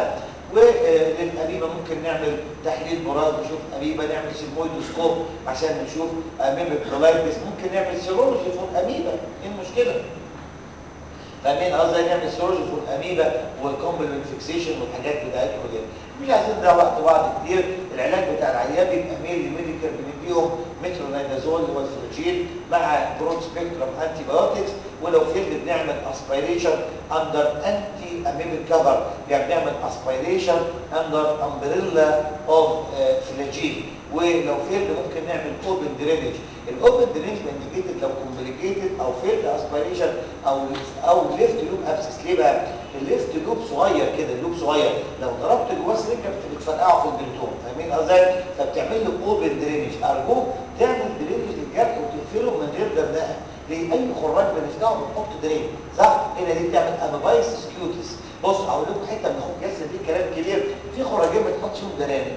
وللاميبا ممكن نعمل تحليل براز نشوف اميبا نعمل سيمويدوسكوب عشان نشوف اميبا كولايتس ممكن نعمل سيرولوجي فوق اميبا ايه المشكله فاهمين قصدي نعمل سيرولوجي فوق الاميبا والكومبلمنت فيكسيشن والحاجات بتاعتهم دي مش عايزين ده وقت بعض كتير العلاج بتاع العيان بيبقى ميل ميديكال بنديهم مترونيدازول اللي هو الفلوجين مع برود سبيكترم انتي بايوتكس ولو فيلد بنعمل اسبيريشن اندر انتي اميبيك كفر يعني بنعمل اسبيريشن اندر امبريلا اوف فلاجين ولو فيلد ممكن نعمل اوبن درينج الاوبن درينج انديكيتد لو كومبليكيتد او فيلد اسبيريشن او او ليفت لوب ابسس ليه بقى الليفت لوب صغير كده اللوب صغير لو ضربت جواه سرنجه بتفرقعه في البريتون فاهمين قصدي فبتعمل له اوبن درينج ارجوك تعمل درينج للجرح وتقفله من غير درنقه ليه اي خراج بنفتحه بنحط درين صح هنا دي بتعمل امبايس سكيوتس بص اقول لكم حته من اخوك ياسر دي كلام كبير في خراجين ما تحطش فيهم دراني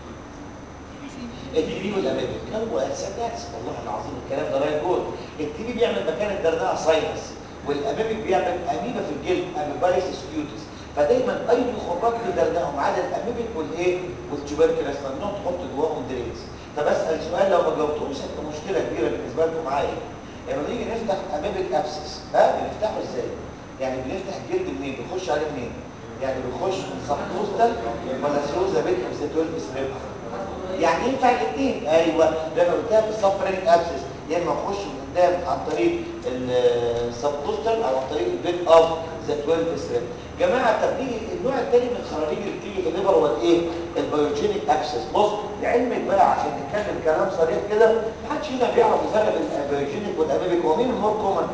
التي بي والامامي كانوا صدقني والله العظيم الكلام ده رايح جول التي بي بيعمل مكان الدردقه ساينس والامامي بيعمل اميبا في الجلد اميبايس سكيوتس فدايما اي خراج بيدردقهم على الاميبيك والايه والتوبركلس ممنوع تحط جواهم درينز طب اسال سؤال لو ما جاوبتوش هتبقى مشكله كبيره بالنسبه لكم معايا لما نيجي نفتح اميبيك ابسس ها بنفتحه ازاي يعني بنفتح الجلد منين بنخش عليه منين يعني بنخش من سبتوستال ولا سوزا بيت اوف سريب يعني ينفع الاثنين ايوه لما قلتها في السفرنج ابسس يا اما اخش من قدام عن طريق السبتوستال او عن طريق البيت اوف ذا 12 سريب جماعه طب نيجي النوع الثاني من الخرابيج اللي بتيجي في الليبر هو الايه البيوجينيك ابسس بص لعلمك بقى عشان نتكلم كلام صريح كده ما حدش هنا بيعرف الفرق بين البيوجينيك والاميبيك هو مين المور كومن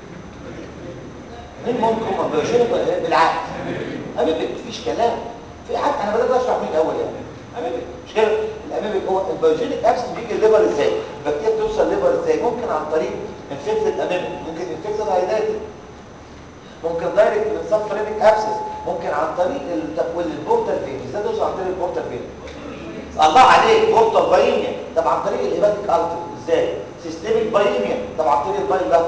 مين مور كومن بيوجينيك ولا بالعكس اميبيك مفيش كلام في حتى انا بدات اشرح من الاول يعني اميبيك مش كده الاميبيك هو البيوجينيك ابسس بيجي الليبر ازاي البكتيريا توصل الليبر ازاي ممكن عن طريق انفكتد اميبيك ممكن انفكتد هايداتد ممكن دايركت من سبفرينيك ابسس ممكن عن طريق التكوين البورتال فين ازاي توصل عن طريق البورتال فين الله عليك بورتال باينيا طب عن طريق الهيباتيك التر ازاي سيستميك باينيا طب عن طريق الباين ده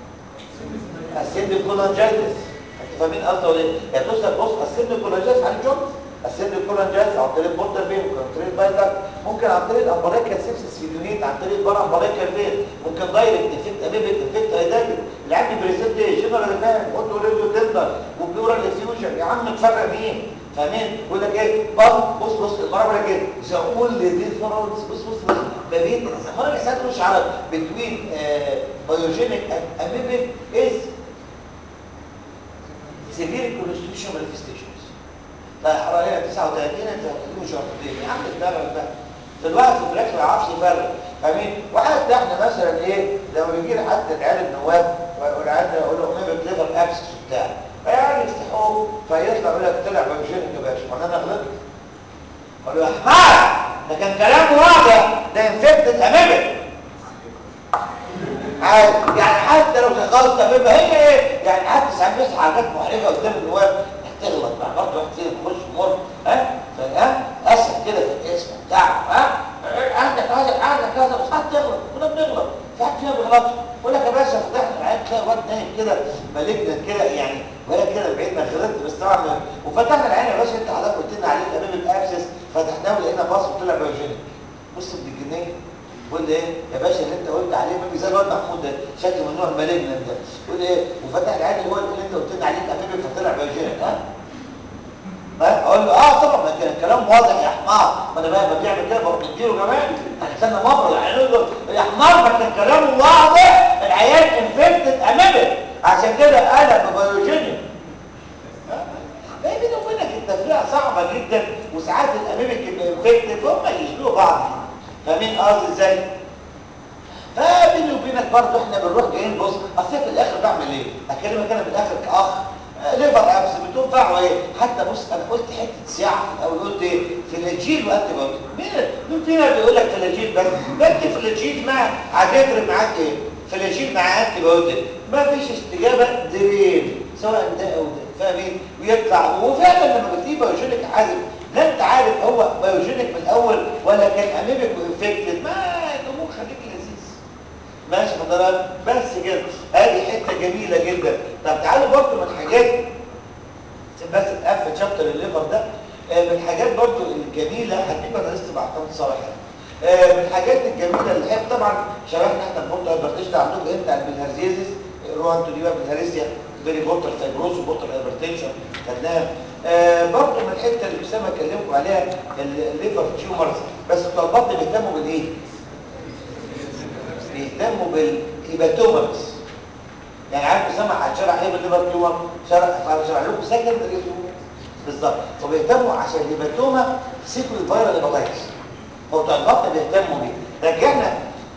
اسيد كولانجايتس انت فاهمين قصدي ولا ايه يعني توصل بص اسيد كولانجايتس على الجوب اسيد كولانجايتس عن طريق البورتال فين ممكن عن طريق الباين ده ممكن عن طريق الامبريكال سيبسس فيديونيت عن طريق البارا امبريكال فين ممكن دايركت افكت اميبيك افكت ايداكت العيال بريزنت جنرال فاهم اوتو ريديو تندر وبلورال افيوجن يا عم تفرق مين فاهمين يقول لك ايه بص بص بص المره بقول لك ايه زقول ديفرنس بص بص بص ما بين المره اللي فاتت مش عارف بتوين بايوجينيك اميبيك از سيفير كونستيوشن مانيفستيشنز فحوالي 39 انت مش شرطين يا عم الدرجه ده في الوقت في الاخر ما يعرفش يفرق فاهمين وحتى احنا مثلا ايه لما بيجي لي حد العيال النواب والعيال يقول له امام كليفر ابسس وبتاع فيعني يفتحوه فيطلع يقول لك طلع بيوجينيك يا باشا ما انا غلطت اقول له يا حمار ده كان كلام واضح ده انفكتد امامك يعني حتى لو غلطه بيبقى هي ايه يعني حتى ساعات بيصحى حاجات محرجه قدام النواب تغلط مع برضه واحد فينا يخش مر ها ها اسد كده في الاسم بتاعه ها عندك هذا عندك هذا بس حد تغلط كنا بنغلط في حد فينا بيغلطش يقول لك يا باشا فتحنا العين تلاقي واد نايم كده مالجنا كده يعني ولا كده بعيد ما غلطت بس طبعا وفتحنا العين يا باشا انت حضرتك قلت لنا عليه الامام الابسس فتحناه ولقينا باص وطلع بيوجينيك بص ابن الجنيه يقول لي ايه يا باشا اللي انت قلت عليه ما زي الواد محمود ده شكله من نوع المالجنا ده يقول لي ايه وفتح العين اللي هو اللي انت قلت لنا عليه الامام فطلع بيوجينيك ها اقول له اه طبعا ما كان الكلام واضح يا حمار ما انا بقى ما بيعمل كده بروح مديله كمان هنستنى مفرض يعني نقول له يا حمار ما كان كلامه واضح العيال انفكتد امامك عشان كده انا ببيوجينيك بيني وبينك التفريعه صعبه جدا وساعات الامامك يبقى انفكتد فهم يشبهوا بعض فاهمين قصدي ازاي؟ فبيني وبينك برضه احنا بنروح جايين بص اصل في الاخر بعمل ايه؟ اكلمك انا في الاخر كاخ ليفر ابس بتنفع ايه حتى بص انا قلت حته سياعه في الاول قلت ايه فلاجيل وانتي بايوتيك مين مين فينا بيقول لك فلاجيل بس بنت فلاجيل مع هتفرق معاك ايه فلاجيل مع انتي بايوتيك ما فيش استجابه درين سواء ده او ده فاهمين ويطلع وفعلا لما بتجيب بايوجينيك عازم لا انت عارف هو بايوجينيك من الاول ولا كان اميبك وانفكتد ما الامور خليك لذيذ ماشي حضرتك بس كده ادي حته جميله جدا طب تعالوا برضه من حاجات بس تقفل شابتر الليفر ده آه، من الحاجات برضو الجميله هتبقى انا لسه بعتمد صراحه آه، من الحاجات الجميله اللي احنا طبعا شرحنا احنا البورتال هايبرتنشن عندكم انت عن بالهرزيزس روان توليبا بالهارسيا بيري بورتال فايبروس وبورتال هايبرتنشن خدناها آه، برضو من الحته اللي اسامه كلمكم عليها الليفر تيومرز بس بتوع البطن بيهتموا بالايه؟ بيهتموا بالهيباتوما بس يعني عارف اسامه هتشرح ايه بالليفر تيومر؟ شرح شرح لكم سكندري بالظبط وبيهتموا عشان الهيباتوما سيكول فايرال هيباتايتس فبتوع البطن بيهتموا بيه رجعنا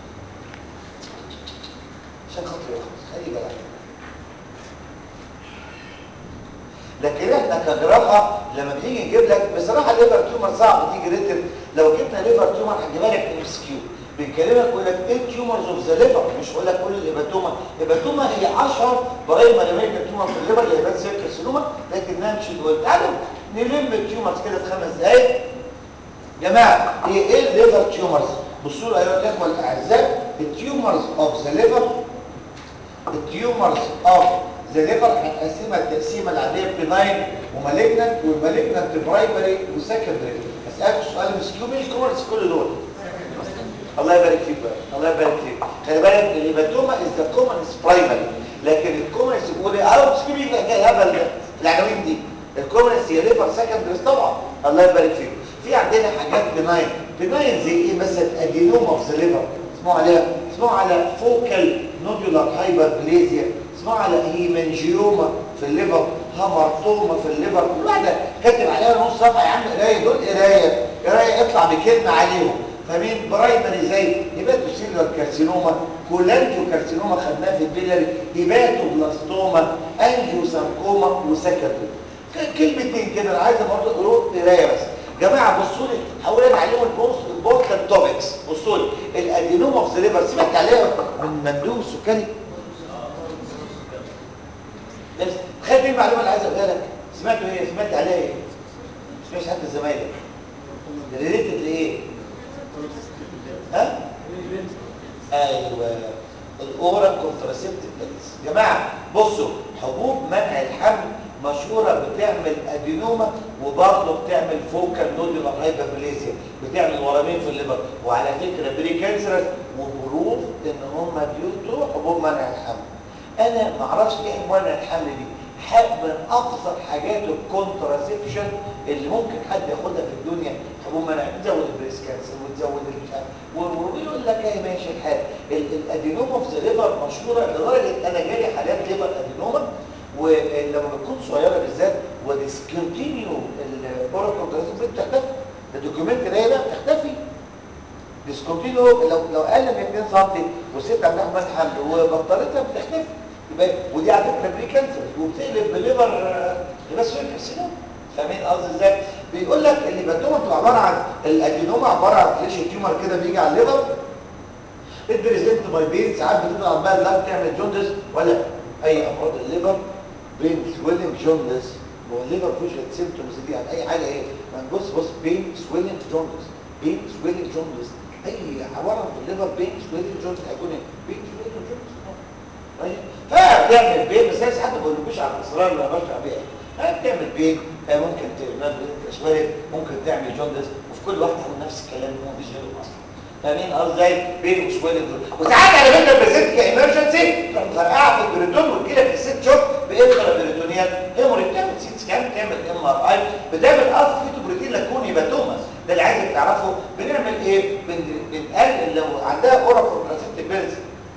عشان خاطر يخلص خلي بالك لكن احنا كجراحه لما بنيجي نجيب لك بصراحه الليفر تيومر صعب تيجي ريتم لو جبنا ليفر تيومر هنجيبها لك ام اس كيو بنكلمك يقول لك ايه تيومرز اوف ذا ليفر مش هقول لك كل الهيباتوما الهيباتوما هي اشهر برايمري ميديكال تيومر في الليفر اللي هي هيبات سيل كارسينوما لكنها مش دول تعالوا نلم التيومرز كده في خمس دقايق جماعه هي ايه الليفر تيومرز بصوا لي ايها الاخوه الاعزاء التيومرز اوف ذا ليفر التيومرز اوف ذا ليفر هنقسمها التقسيمه العاديه بناين ومالجنت والمالجنت برايمري وسكندري اسالك سؤال مسكيو مش كومرز كل دول الله يبارك فيك بقى الله يبارك فيك خلي بالك الهيباتوما از ذا كومنس برايمري لكن الكومنس بيقول ايه اه مسكيو بيبقى الهبل ده العناوين دي الكومنس هي ليفر سكندري طبعا الله يبارك فيك في عندنا حاجات بناين بناين زي ايه مثلا ادينوما اوف ذا ليفر اسمعوا عليها اسمعوا على فوكال نودولار هايبربليزيا اسمعوا على هيمنجيوما في الليفر هامرتوما في الليفر كل واحده كاتب عليها نص صفحه يا عم قرايه دول قرايه قرايه اطلع بكلمه عليهم فمين برايمري زي هيباتوسيلر كارسينوما كولانجيو كارسينوما خدناه في البيلاري هيباتوبلاستوما انجيو ساركوما وسكندري كلمتين كده انا عايز برضه قروء قرايه بس جماعه بصوا لي هقول انا عليهم البوست البورتال توبكس بصوا لي الادينوما اوف ذا ليفر سمعت عليها من مندوب السكري بس تخيل دي المعلومه اللي عايز اقولها لك سمعتوا ايه سمعت عليها ايه مش سمعتش حتى زمايلك ريليتد لايه ها ايوه الاورال كونتراسيبتيف يا جماعه بصوا حبوب منع الحمل مشهوره بتعمل ادينوما وبرضه بتعمل فوكال نودولار هايبربليزيا بتعمل ورمين في الليفر وعلى فكره بري كانسرس وبروف ان هم بيوتوا حبوب منع الحمل انا ما اعرفش ايه منع الحمل دي حاجه من ابسط حاجات الكونتراسيبشن اللي ممكن حد ياخدها في الدنيا حبوب منع تزود البريس كانسر وتزود مش عارف ويقول لك ايه ماشي الحال الادينوما في ذا ليفر مشهوره لدرجه انا جالي حالات ليفر ادينوما ولما بتكون صغيره بالذات وديسكونتينيو الاورال كونتراسيبشن بتختفي الدوكيومنت ده بقى بتختفي ديسكونتينيو لو لو اقل من 2 سم وست عندها حمل حمل وبطلتها بتختفي يبقى ودي على فكره بري كانسر وبتقلب بليفر بس كارسينوما فاهمين قصدي ازاي بيقول لك الهيباتوما بتبقى عباره عن الادينوما عباره عن فليش تيومر كده بيجي على الليفر البريزنت باي بين ساعات بتضغط بقى اللاب تعمل جوندس ولا اي امراض الليفر بين سويلنج جوندس هو الليفر فيش سيمبتومز دي يعني اي حاجه ايه بص بص بين سويلنج جوندس بين سويلنج جوندس اي عباره في الليفر بين سويلنج جوندس هيكون ايه بين سويلنج جوندس ماشي فبتعمل بين بس ساعات ما بقولكوش على الاسرار اللي انا بشرح بيها بتعمل بين ممكن تشوارب ممكن تعمل جوندس وفي كل واحده عن نفس الكلام هو مفيش غيره اصلا فاهمين قصدي بين وشوارب وساعات على فكره بريزنت كايمرجنسي تروح مفرقعه في البريتون وتجيلك الست شوك بانترا بريتونيال هيموري بتعمل سيت سكان تعمل ام ار اي بتعمل اصل فيتوبروتين لاكون هيباتوما ده اللي عايزك تعرفه بنعمل ايه بنقلل لو عندها اورا كونتراسيبتيف بيلز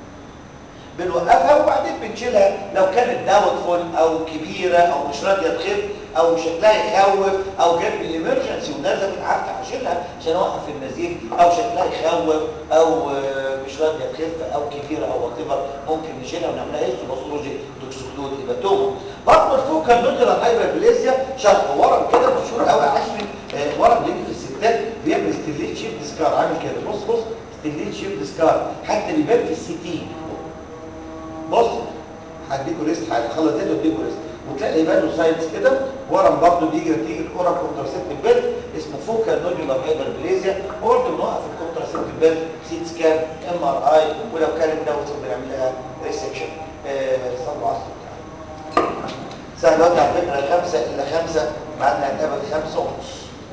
بنوقفها وبعدين بنشيلها لو كانت داوتفول او كبيره او مش راضيه تخف او شكلها يخوف او جت بالامرجنسي ونزلت قعدت اشيلها عشان اوقف النزيف او شكلها يخوف او مش راضيه تخف او كبيره او وات ممكن نشيلها ونعملها هيستوباثولوجي توكسيكلود هيباتوما برضه الفوكال نودولار هايبربليزيا شرح ورم كده مشهور قوي عشري ورم بيجي في الستات بيعمل ستيليت شيب سكار عامل كده بص بص ستيليت شيب سكار حتى بيبان في السي تي بص هديكوا ريست هخلص ده واديكوا ريست وتلاقي يبان له ساينس كده ورم برضه بيجي نتيجه اورا كونتراسيبتيف بيلز اسمه فوكال نودولار هايبربليزيا برضه بنوقف الكونتراسيبتيف بيلز سيت سكان ام ار اي ولو كانت دوت بنعمل لها ريسكشن آه صلوا على الساعه دلوقتي على فكره 5 الا 5 ميعادنا هنتقابل 5 ونص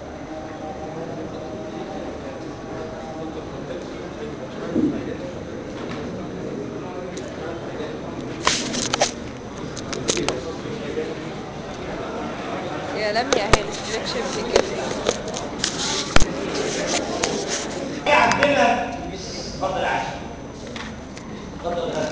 يا لميا هي الاستركشر في كده في عندنا اتفضل يا عشان اتفضل يا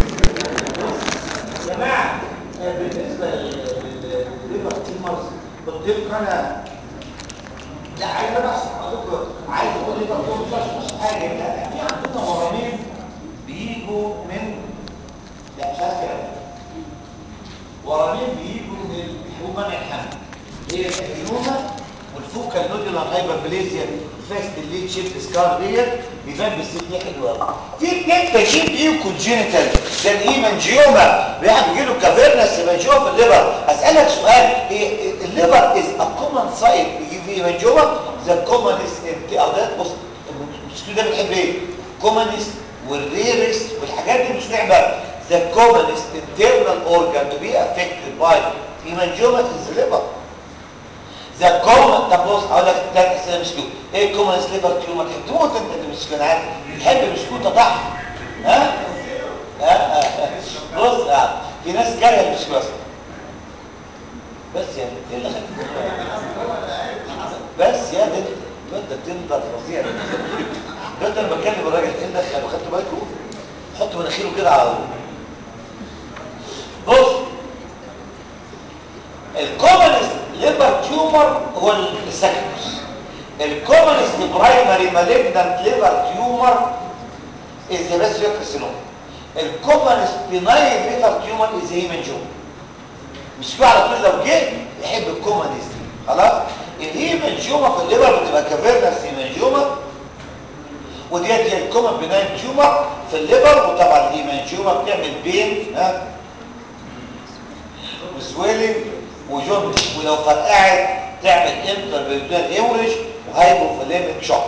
يا جماعه آه، بالنسبه للليفر تيمرز قلت لكم انا لا عايز انا احسن حضرتك عايز اقول ليفر تيمرز مش حاجه لا في عندنا ورمين بيجوا من لا مش عارف كده ورمين بيجوا من حبوب منع الحمل هي الكارينوما والفوكال نودولار هايبربليزيا فاست الليد شيب سكار ديت بيبان بالسن حلو قوي في اتنين تانيين بيجوا كونجينيتال زي الايمانجيوما بيجي له كافيرنس ايمانجيوما في الليفر اسالك سؤال إيه الليفر از ا كومن سايت بيجي فيه ايمانجيوما ذا كومنست او ده بص المشكله ده بنحب ايه كومنست والريرست والحاجات دي مش لعبه the commonest internal organ to be affected by hemangioma is the liver the common طب بص اقول لك ثلاث اسئله مش كده ايه الكومن سليفر تيومر تموت انت اللي مش كان عارف تحب مش طبعا ها ها ها بص آه. في ناس كارهه مش بس بس يعني ايه اللي خليك بس يا ده الواد ده تندر فظيع ده انت لما بكلم الراجل ايه اللي خليك خدتوا بالكم حط مناخيره كده على طول بص الكومنست ليفر تيومر هو السكندس الكومنست برايمري مالجنانت ليفر تيومر از ذا بس كارسينوم الكومنست بناين ليفر تيومر از هيمنجوم مش كده على طول لو جه يحب الكومنست خلاص الهيمنجوما في الليفر بتبقى كافيرنس هيمنجوما وديت هي الكومن بناين تيومر في الليفر وطبعا الهيمنجوما بتعمل بين ها وسويلنج وجوندس ولو فرقعت تعمل انترفيرتال هيموريج وهايبوفوليميك شوك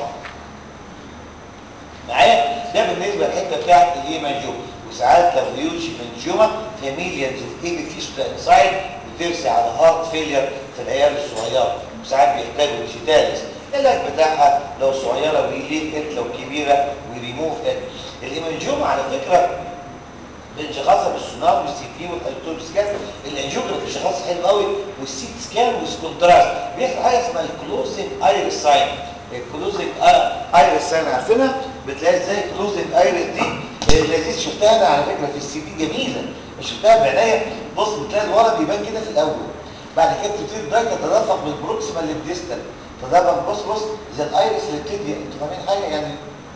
معايا ده بالنسبه للحته بتاعت الهيمانجوما وساعات لو هيوج منجوما فاميليانز اوف ايبي فيستولا انسايد بترسي على هارت فيلير في العيال الصغيره وساعات بيحتاجوا ديجيتاليس العلاج بتاعها لو صغيره ويليت ات لو كبيره ويريموف ات الهيمانجوما على فكره بنشخصها بالسونار والسي تي والالكترون سكان الانجيوجرافي شخص حلو قوي والسيت سكان والكونتراست بيحصل حاجه اسمها الكلوزنج ايرس ساين الكلوزنج ايرس ساين عارفينها بتلاقي ازاي الكلوزنج ايرس دي لذيذ شفتها انا على فكره في السي تي جميله مش شفتها بعنايه بص بتلاقي الورم بيبان كده في الاول بعد كده بتبتدي الدرجه تتدفق من البروكسيمال للديستال تدفق بص بص زي الايرس اللي بتدي انتوا فاهمين حاجه يعني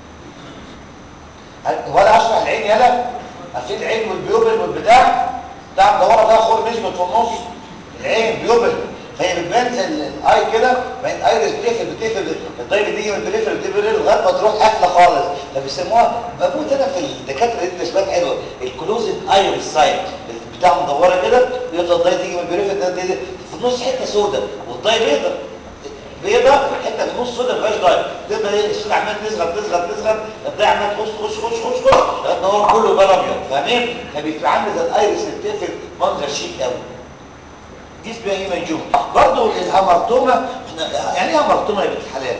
ولا اشرح العين يلا عارفين العين والبيوبل والبتاع بتاع مدوره فيها خور نشبت في النص العين بيوبل فهي بتبان زي الاي كده بعدين الايرس بتقفل بتقفل الدايره دي من البريفر بتقفل لغايه ما تروح قافله خالص فبيسموها بموت انا في الدكاتره دي تشبيهات حلوه الكلوزد ايرس سايت بتاع مدوره كده ويفضل الدايره تيجي من البريفر ده في النص حته سوداء والدايره بيضاء بيضة حته في النص سودا ما فيهاش ضايع تبدا ايه الشيء عمال تصغر تصغر تصغر الضايع عمال تخش خش خش خش خش لغايه ما هو كله بقى ابيض فاهمين فبيبقى عامل زي الايرس اللي بتقفل منظر شيك قوي دي اسمها ايه منجوم برضه الهامرتوما احنا يعني ايه هامرتوما يا بنت الحلال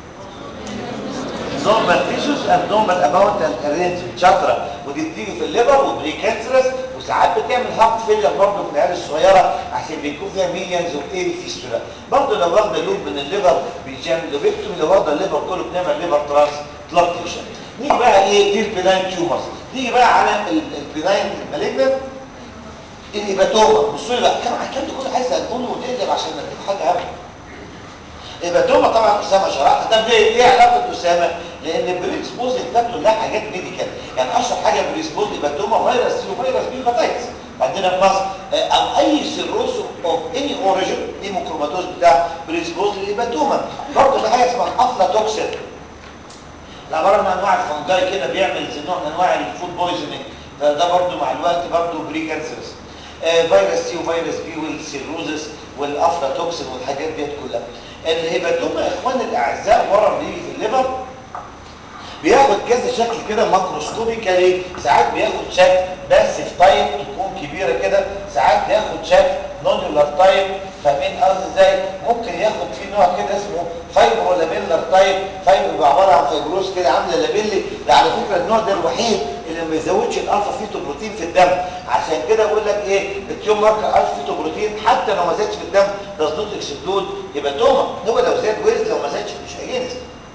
نورمال فيشوس اند نورمال اماونت اند رينج شاطره ودي بتيجي في الليفر وبري كانسرس وساعات بتعمل هارت فيلر برضه في العيال الصغيره عشان بيكون فيها مليونز اوف ايري فيستولا برضه لو واخده لوب من الليفر بيجامل لوبيكتومي لو واخده الليفر كله بنعمل ليفر ترانسبلانتيشن نيجي بقى ايه دي البناين تيومرز نيجي بقى على البناين المالجنت الهيباتوما بصوا لي بقى كم كم ده كله عايز اقوله وتقلب عشان نديك حاجه اهم الهيباتوما طبعا اسامه شرحها طب ليه ايه علاقه اسامه لان البريسبوز فاكتور لها حاجات ميديكال يعني اشهر حاجه بريسبوز هيباتوما فيروس سي وفيروس بي هيباتايتس عندنا في مصر او اي سيروس اوف اني اوريجن هيموكروماتوز بتاع بريسبوز للهيباتوما برضه في حاجه اسمها افلاتوكسين عباره من انواع الفنجاي كده بيعمل زي نوع من انواع الفود بويزنينج فده برضه مع الوقت برضه بري كانسرس آه فيروس سي وفيروس بي والسيروزس والافلاتوكسين والحاجات ديت كلها الهيباتوما يا اخوان الاعزاء ورم بيجي في الليفر بياخد كذا شكل كده ماكروسكوبيكالي ساعات بياخد شكل بس في تايب تكون كبيره كده ساعات بياخد شكل نودولار تايب فاهمين قصدي ازاي ممكن ياخد فيه نوع كده اسمه فايبرو لابيلر تايب فايبر بيبقى عباره عن فايبروز كده عامله لابيلي ده على فكره النوع ده الوحيد اللي ما بيزودش الالفا فيتوبروتين في الدم عشان كده اقول لك ايه التيوم ماركر الفا فيتوبروتين حتى لو ما زادش في الدم does not اكسبلود يبقى توما هو لو زاد وزن لو ما زادش مش هينزل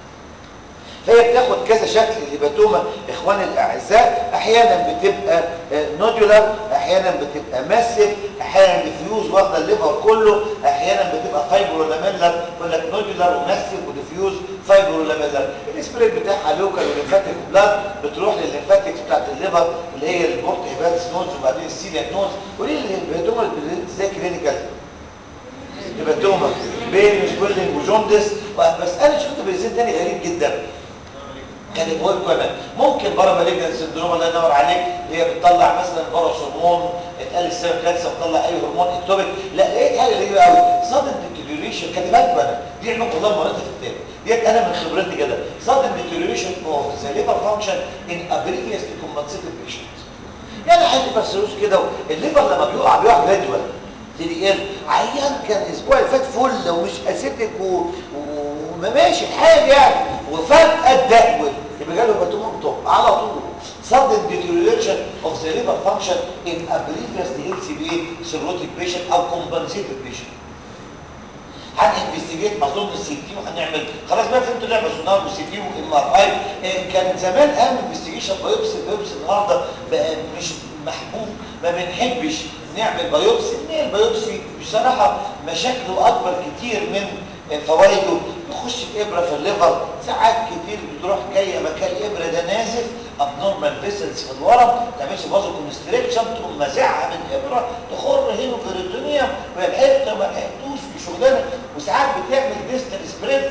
فهي بتاخد كذا شكل الهيباتوما اخواني الاعزاء احيانا بتبقى نودولار احيانا بتبقى ماسيف احيانا ديفيوز واخده الليفر كله احيانا بتبقى فايبرو لاميلر يقول لك نودولار وماسيف وديفيوز فايبرو لاميلر السبريد بتاعها لوكال والليمفاتيك بلاد بتروح للليمفاتيك بتاعت الليفر اللي هي البورت هيباتس نودز وبعدين السيلياك نودز وليه الهيباتوما ازاي كلينيكال هيباتوما بين سويلنج وجوندس بس انا شفت بريزنت تاني غريب جدا كان بقول كمان ممكن بره مالجنال سندروم الله ينور عليك اللي هي بتطلع مثلا بره هرمون اتقال السيرم كانسر بتطلع اي هرمون اكتوبيك لا لقيت حاجه غريبه قوي صدم ديتيريوريشن كاتبها لكم انا دي علمك والله مريت في الكتاب ديت انا من خبرتي كده صدم ديتيريوريشن اوف ذا ليفر فانكشن ان ا بريفيوسلي كومبنسيتد بيشنت يعني حد بسروس كده الليفر لما بيقع بيقع جدول تيجي ايه عيان كان الاسبوع اللي فات فل ومش اسيتك و... وماشي الحال يعني وفجاه اتدهول يبقى جاله باتوم توب على طول sudden deterioration of the liver function in a previously LCB cirrhotic patient او compensated patient هننفستيجيت اظن السي تي وهنعمل خلاص بقى فهمتوا لعبه سونار وسي تي وام ار اي كان زمان اهم انفستيجيشن بايوبسي بايوبسي النهارده بقى مش محبوب ما بنحبش نعمل بايوبسي ليه البايوبسي بصراحه مشاكله اكبر كتير من فوائده تخش الابره في الليفر ساعات كتير بتروح جايه مكان الابره ده نازف ابنورمال فيسلز في الورم تعملش فازو كونستريكشن تقوم مازعها بالابره تخر هنا في الريتونيوم والحته ما لحقتوش في شغلانه وساعات بتعمل ديستال سبريد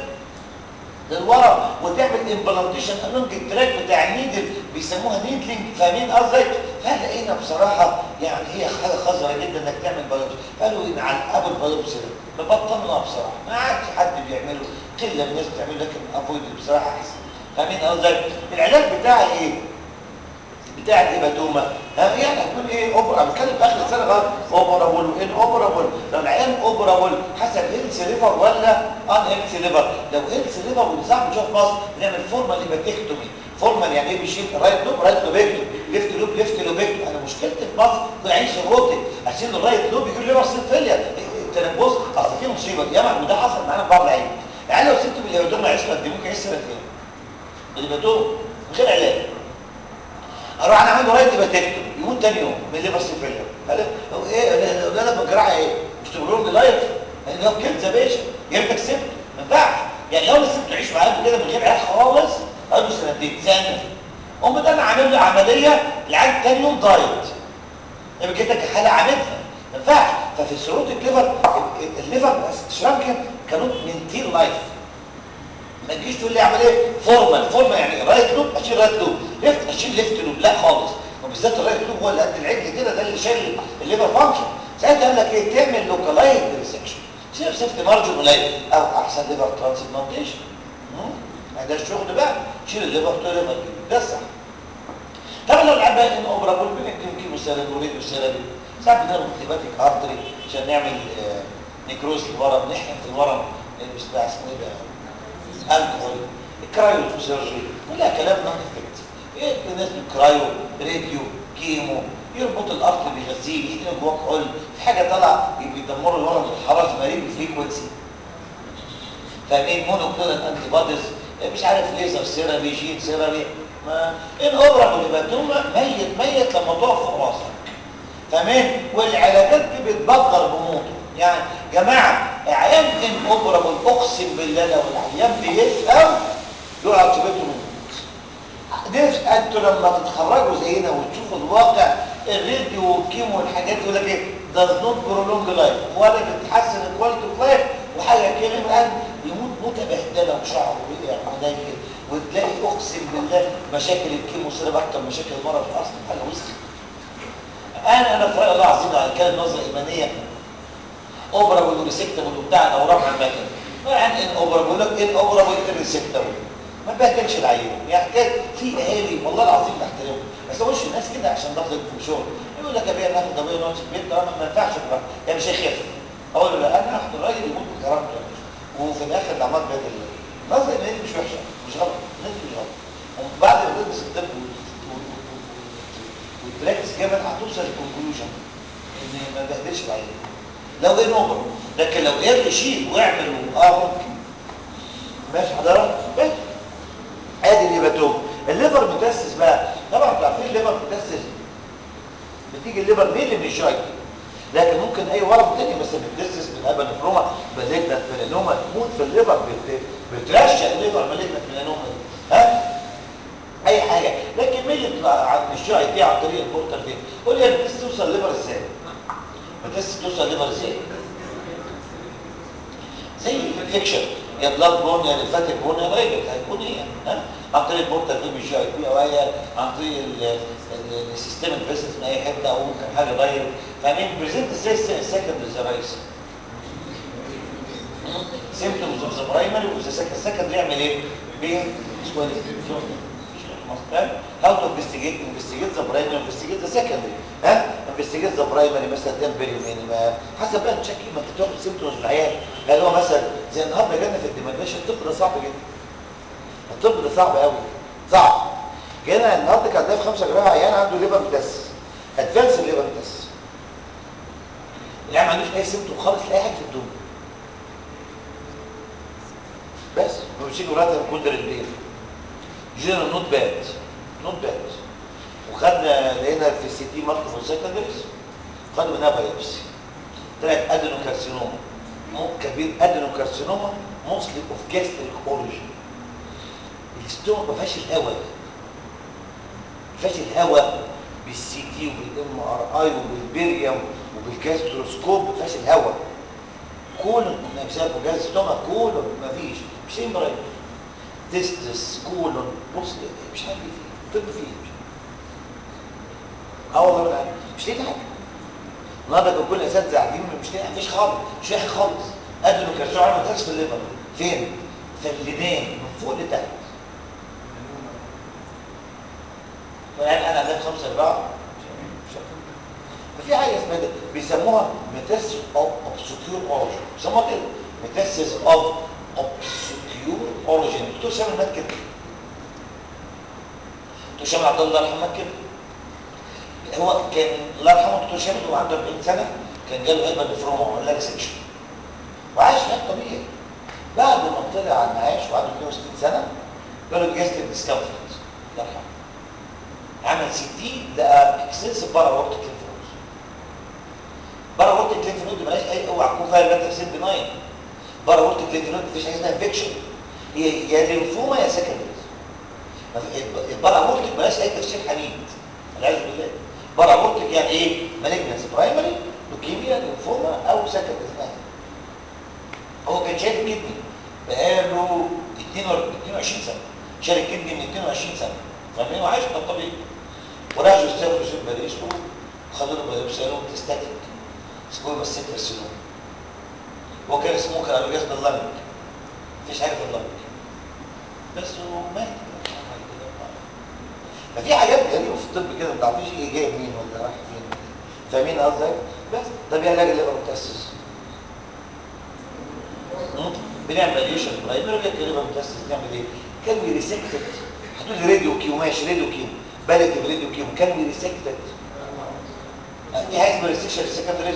للورم وتعمل امبلانتيشن الونج التراك بتاع النيدل بيسموها نيدلينج فاهمين قصدي فلقينا بصراحه يعني هي حاجه خطره جدا انك تعمل بايوبسي قالوا ان على ابو البايوبسي ده بطلنا بصراحه ما عادش حد بيعمله قله من الناس بتعمله لكن افويد بصراحه احسن فاهمين قصدي العلاج بتاعي ايه بتاع الهيباتوما ها يعني هتكون ايه اوبر انا بتكلم في اخر السنه غلط اوبرابل وان اوبرابل لو العيان اوبرابل حسب هيلث ليفر ولا ان هيلث ليفر لو هيلث ليفر وصعب نشوف في مصر بنعمل فورمال هيباتكتومي فورمال يعني ايه بيشيل رايت لوب رايت لوبكتوم ليفت لوب ليفت لوبكتوم انا مشكلتي في مصر ضعيف الروتي اشيل الرايت لوب يجي لي ليفر سيل فيلير التنبس اصل في مصيبه ياما وده حصل معانا في بعض العيال يعني لو سبت بالهيباتوما عيش قد ممكن يعيش سنتين الهيباتوما من غير علاج اروح انا اعمل له رايت باتكتوم يموت تاني يوم من ليفر سيفيليا قال هو ايه ده انا بجرعه ايه مش تقولوا لهم لايف اللي هو كنز يا باشا جبتك سبت ما ينفعش يعني لو انا سبته يعيش معايا كده من غير علاج خالص عنده سنتين سنه قوم ده انا عامل له عمليه العيال تاني يوم دايت يبقى كده حاله عاملها ما ينفعش ففي السيروتيك ليفر الليفر شرانكن كانوا من تير لايف ما تجيش تقول لي اعمل ايه فورمال فورمال يعني رايت لوب اشيل رايت لوب ليفت اشيل ليفت لوب لا خالص وبالذات الرايت لوب هو اللي قد العجل كده ده اللي شايل الليفر فانكشن ساعتها قال لك ايه تعمل لوكالايز ريسكشن سيف سيفت مارجن قليل او احسن ليفر ترانسبلانتيشن ده الشغل بقى شيل الليفر تو ليفر ده صح طبعا لو العيال بقى ان اوبرابول بنكتب كيمو سيرابي وريديو سيرابي ساعات بنعمل انتباتيك ارتري عشان نعمل آه نيكروز الورم نحقن في الورم مش بتاع اسمه ايه ده الكحول الكرايو سيرجري كلها كلام نون افكت ايه الناس بالكرايو راديو كيمو يربط الارض بغسيل يحقن جواه كحول في حاجه طالعه بيدمروا الورم بالحراره مريض الفريكونسي فاهمين مونوكلونال انتي بوديز مش عارف ليزر سيرابي جين سيرابي ما الاوبرا والهيباتوما ميت ميت لما تقف فوق راسك تمام والعلاجات دي بتبقر بموته يعني جماعه عيان ان اوبرابل اقسم بالله لو العيان بيفهم يقعد في بيته ويموت نفس انتوا لما تتخرجوا زينا وتشوفوا الواقع الراديو والكيمو والحاجات دي يقول لك ايه does not prolong life ولا بتحسن الكواليتي اوف لايف وحاجه كده الان يموت موته بهدله وشعره وبيقع ونايم وتلاقي اقسم بالله مشاكل الكيمو سيرب اكتر مشاكل المرض في اصل حاجه وسخ انا انا في رايي الله عظيم على كلمه نظره ايمانيه اوبرابل وريسكتابل وبتاع الاورام عامه يعني ان اوبرابل لك ان اوبرابل ريسكتابل ما بهدلش العيان يعني كان في اهالي والله العظيم بحترمهم بس اقولش الناس كده عشان ضغط في شغل يقول لك يا بيه ناخد ضمير نقعد في البيت طالما ما ينفعش بقى يعني مش هيخف اقول له لا انا هاخد الراجل يموت بكرامته وفي الاخر العمار بيد الله نظري ان دي مش وحشه مش غلط الناس مش غلط وبعد ما تدرس الطب و- و- و- وتركز جامد هتوصل للكونكلوجن ان ما بهدلش العيان لو ايه نوبر لكن لو قدر يشيل ويعمل اه ممكن ماشي حضرتك ماشي ادي الهيباتوم الليفر متسس بقى طبعا انتوا عارفين الليفر متسس بتيجي الليفر مين اللي من الجاي لكن ممكن اي ورم تاني مثلا بتدسس من هبل نفروما مالجنت ميلانوما تموت في الليفر بت- بترشق الليفر مالجنت ميلانوما دي. ها اي حاجه لكن مين اللي بتبقى عن الجاي دي عن طريق البورتال دي قول لي بتدس توصل الليفر ازاي بتدس توصل الليفر ازاي زي الانفكشن يا بلاد بون يا ليمفاتيك بون يا رايبل هيكون ايه ها عن طريق البورتال في مش جاي بي او هي عن طريق السيستم الفيسس من اي حته او ممكن حاجه دايركت فاهمين بريزنت ازاي السكند للزرايس سيمتومز اوف ذا برايمري وذا سكند السكند يعمل ايه؟ بيه هاو تو انفستيجيت انفستيجيت ذا برايمري انفستيجيت ذا سكندري ها انفستيجيت ذا برايمري مثلا ده بيري ما حسب بقى تشكي ما انت تاخد سيمتومز من العيان هل هو مثلا زي النهارده جالنا في الديماجريشن الطب ده صعب جدا الطب ده صعب قوي صعب جينا النهارده كان ده في خمسه جراحه عيان عنده ليفر متس ادفانس ليفر متس العيان ما عندوش اي سيمتوم خالص لاي حاجه في الدنيا بس ما بيشيل ولاده كل رجلين جينا نوت باد نوت باد وخدنا لقينا في السي تي مالتيبل سيكندريز خدوا منها بايوبسي طلعت ادينوكارسينوما مو كبير ادينوكارسينوما موصلي اوف جاستريك اوريجين الاستومك ما فيهاش الهواء ما فيهاش الهواء بالسي تي وبالام ار اي وبالبريم وبالجاستروسكوب ما فيهاش الهواء كولون من اجزاء جهاز الاستومك كولون ما فيش مش امبرايم تستس كولون بص مش عارف ايه فيه طب فيه اه والله بالعكس مش لاقي حاجه النهارده كان كل الاساتذه قاعدين مش لاقي مفيش خالص مش لاقي خالص قدروا كان شعر ما في الليفر فين؟ في اللبان من فوق لتحت والان انا عندك خمسه اربعه ففي حاجه اسمها ده بيسموها ميتاسيس اوف اوبسكيور اوريجين بيسموها كده ميتاسيس اوف اوبسكيور اوريجين دكتور شامل مات كده دكتور شامل عبد الله يرحمه مات كده هو كان الله يرحمه دكتور شامل وهو عنده 40 سنه كان جاله هيبه نفروما وعمل لها سكشن وعاش حياه طبيعي بعد ما طلع على المعاش وعنده 62 سنه جاله جاستريك ديسكمفورت الله يرحمه عمل سي تي لقى اكستنسيف بارا وقت كلينفونز بارا وقت كلينفونز مالهاش اي اوعى تكون فيها الماده سين بناين بارا وقت كلينفونز مفيش حاجه اسمها انفكشن هي يا لينفوما يا سكندريز البارا وقت مالهاش اي تفسير حديد والعياذ بالله بارا وقت يعني ايه مالجنس برايمري لوكيميا لينفوما او سكندريز هو كان شايل الكدني بقاله 22 سنه شايل الكدني من 22 سنه فاهمين وعايش ده طبيعي وراح يستوي في باريس وخدوا له بايوبسي قالوا تستاتيك اسمه بس ست سنين هو كان اسمه كان قالوا جهاز اللنج مفيش حاجه في اللنج بس ومات ففي حاجات غريبه في الطب كده ما تعرفيش ايه جاي منين ولا رايح فين فاهمين قصدي بس ده بيعالج الليفر متاسس بنعمل راديشن برايمري ولا الليفر متاسس نعمل ايه كان بي ريسكتد هتقول لي راديو كيو ماشي راديو كيو بلد براديو كيو كان بي ريسكتد دي حاجه ريسكشن السكندري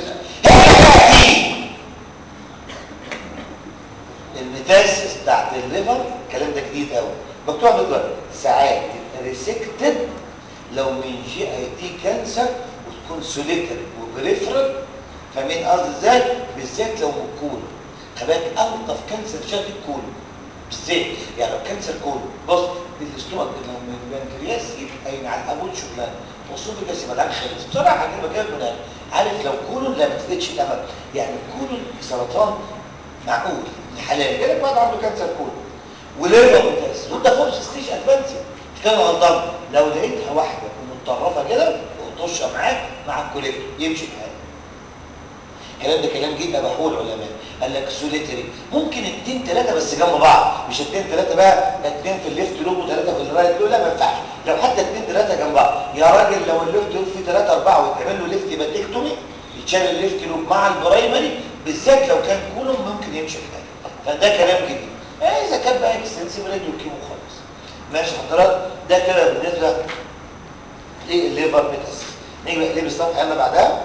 الميتاسيس بتاعت الليفر الكلام ده جديد قوي مكتوب على الليفر ساعات ريسكتد لو من جي اي تي كانسر وتكون سوليتر وبريفرال فاهمين قصدي ازاي بالذات لو مكون خلاك الطف كانسر شكل الكون بالذات يعني لو كانسر كون بص الاستومك لو من البنكرياس يبقى ينعلقبون شغلانه وصوفيجاس يبقى العين خالص بصراحه كده بكلم من عارف لو كولون لا ما تفيدش الامل يعني الكولون سرطان معقول حلال جالك واحد عنده كانسر كولون وليفر ممتاز وانت فوق ستيج ادفانسي مش كان غلطان لو لقيتها واحده متطرفه كده وتطش معاك مع الكوليكتور يمشي الحال الكلام ده كلام جدا بحول علماء قال لك اكسوليتري ممكن اتنين تلاته بس جنب بعض مش اتنين تلاته بقى اتنين في الليفت لوب وتلاته في الرايت لوب لا ما ينفعش لو حتى اتنين تلاته جنب بعض يا راجل لو الليفت لوب فيه تلاته اربعه ويتعمل له ليفت باتكتومي يتشال الليفت لوب مع البرايمري بالذات لو كان كولوم ممكن يمشي الحال فده كلام جديد آه اذا كان بقى اكستنسيف راديو كيمو خالص ماشي حضرتك ده كده بالنسبه للليفر ميتاس نيجي بقى ليه الصفحه اللي بعدها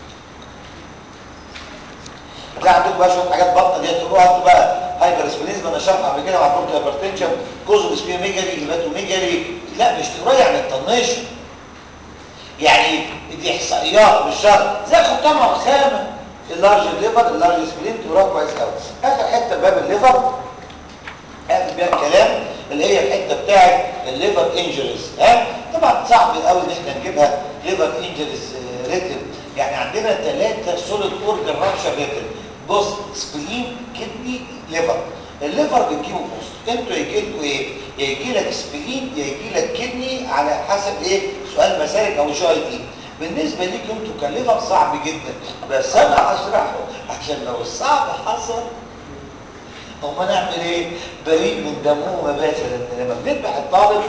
هتلاقي عندكم بقى شويه حاجات بطنه دي تروحوا انتوا بقى هايبر اسبليزم انا شرح قبل كده مع بورت هايبرتنشن كوزو سبيوميجالي هيباتوميجالي لا مش تقراي يعني الطنيشن يعني دي احصائيات مش شرط زي خدتها مع اسامه اللارج ليفر اللارج سبلين تقراها كويس قوي اخر حته باب الليفر قافل بيها الكلام اللي هي الحته بتاعت الليفر انجريز ها طبعا صعب قوي ان احنا نجيبها ليفر انجريز ريتم يعني عندنا ثلاثه سوليد اورجن رابشر ريتم بص سبلين كدني ليفر الليفر بتجيبه بوست انتوا يجي لكم ايه يا يجي لك سبلين يا يجي لك كدني على حسب ايه سؤال مسالك او شو اي تي بالنسبه ليكم انتوا كليفر صعب جدا بس انا هشرحه عشان لو الصعب حصل او ما نعمل ايه بريء من دمه مباشرة ان لما بنذبح الطالب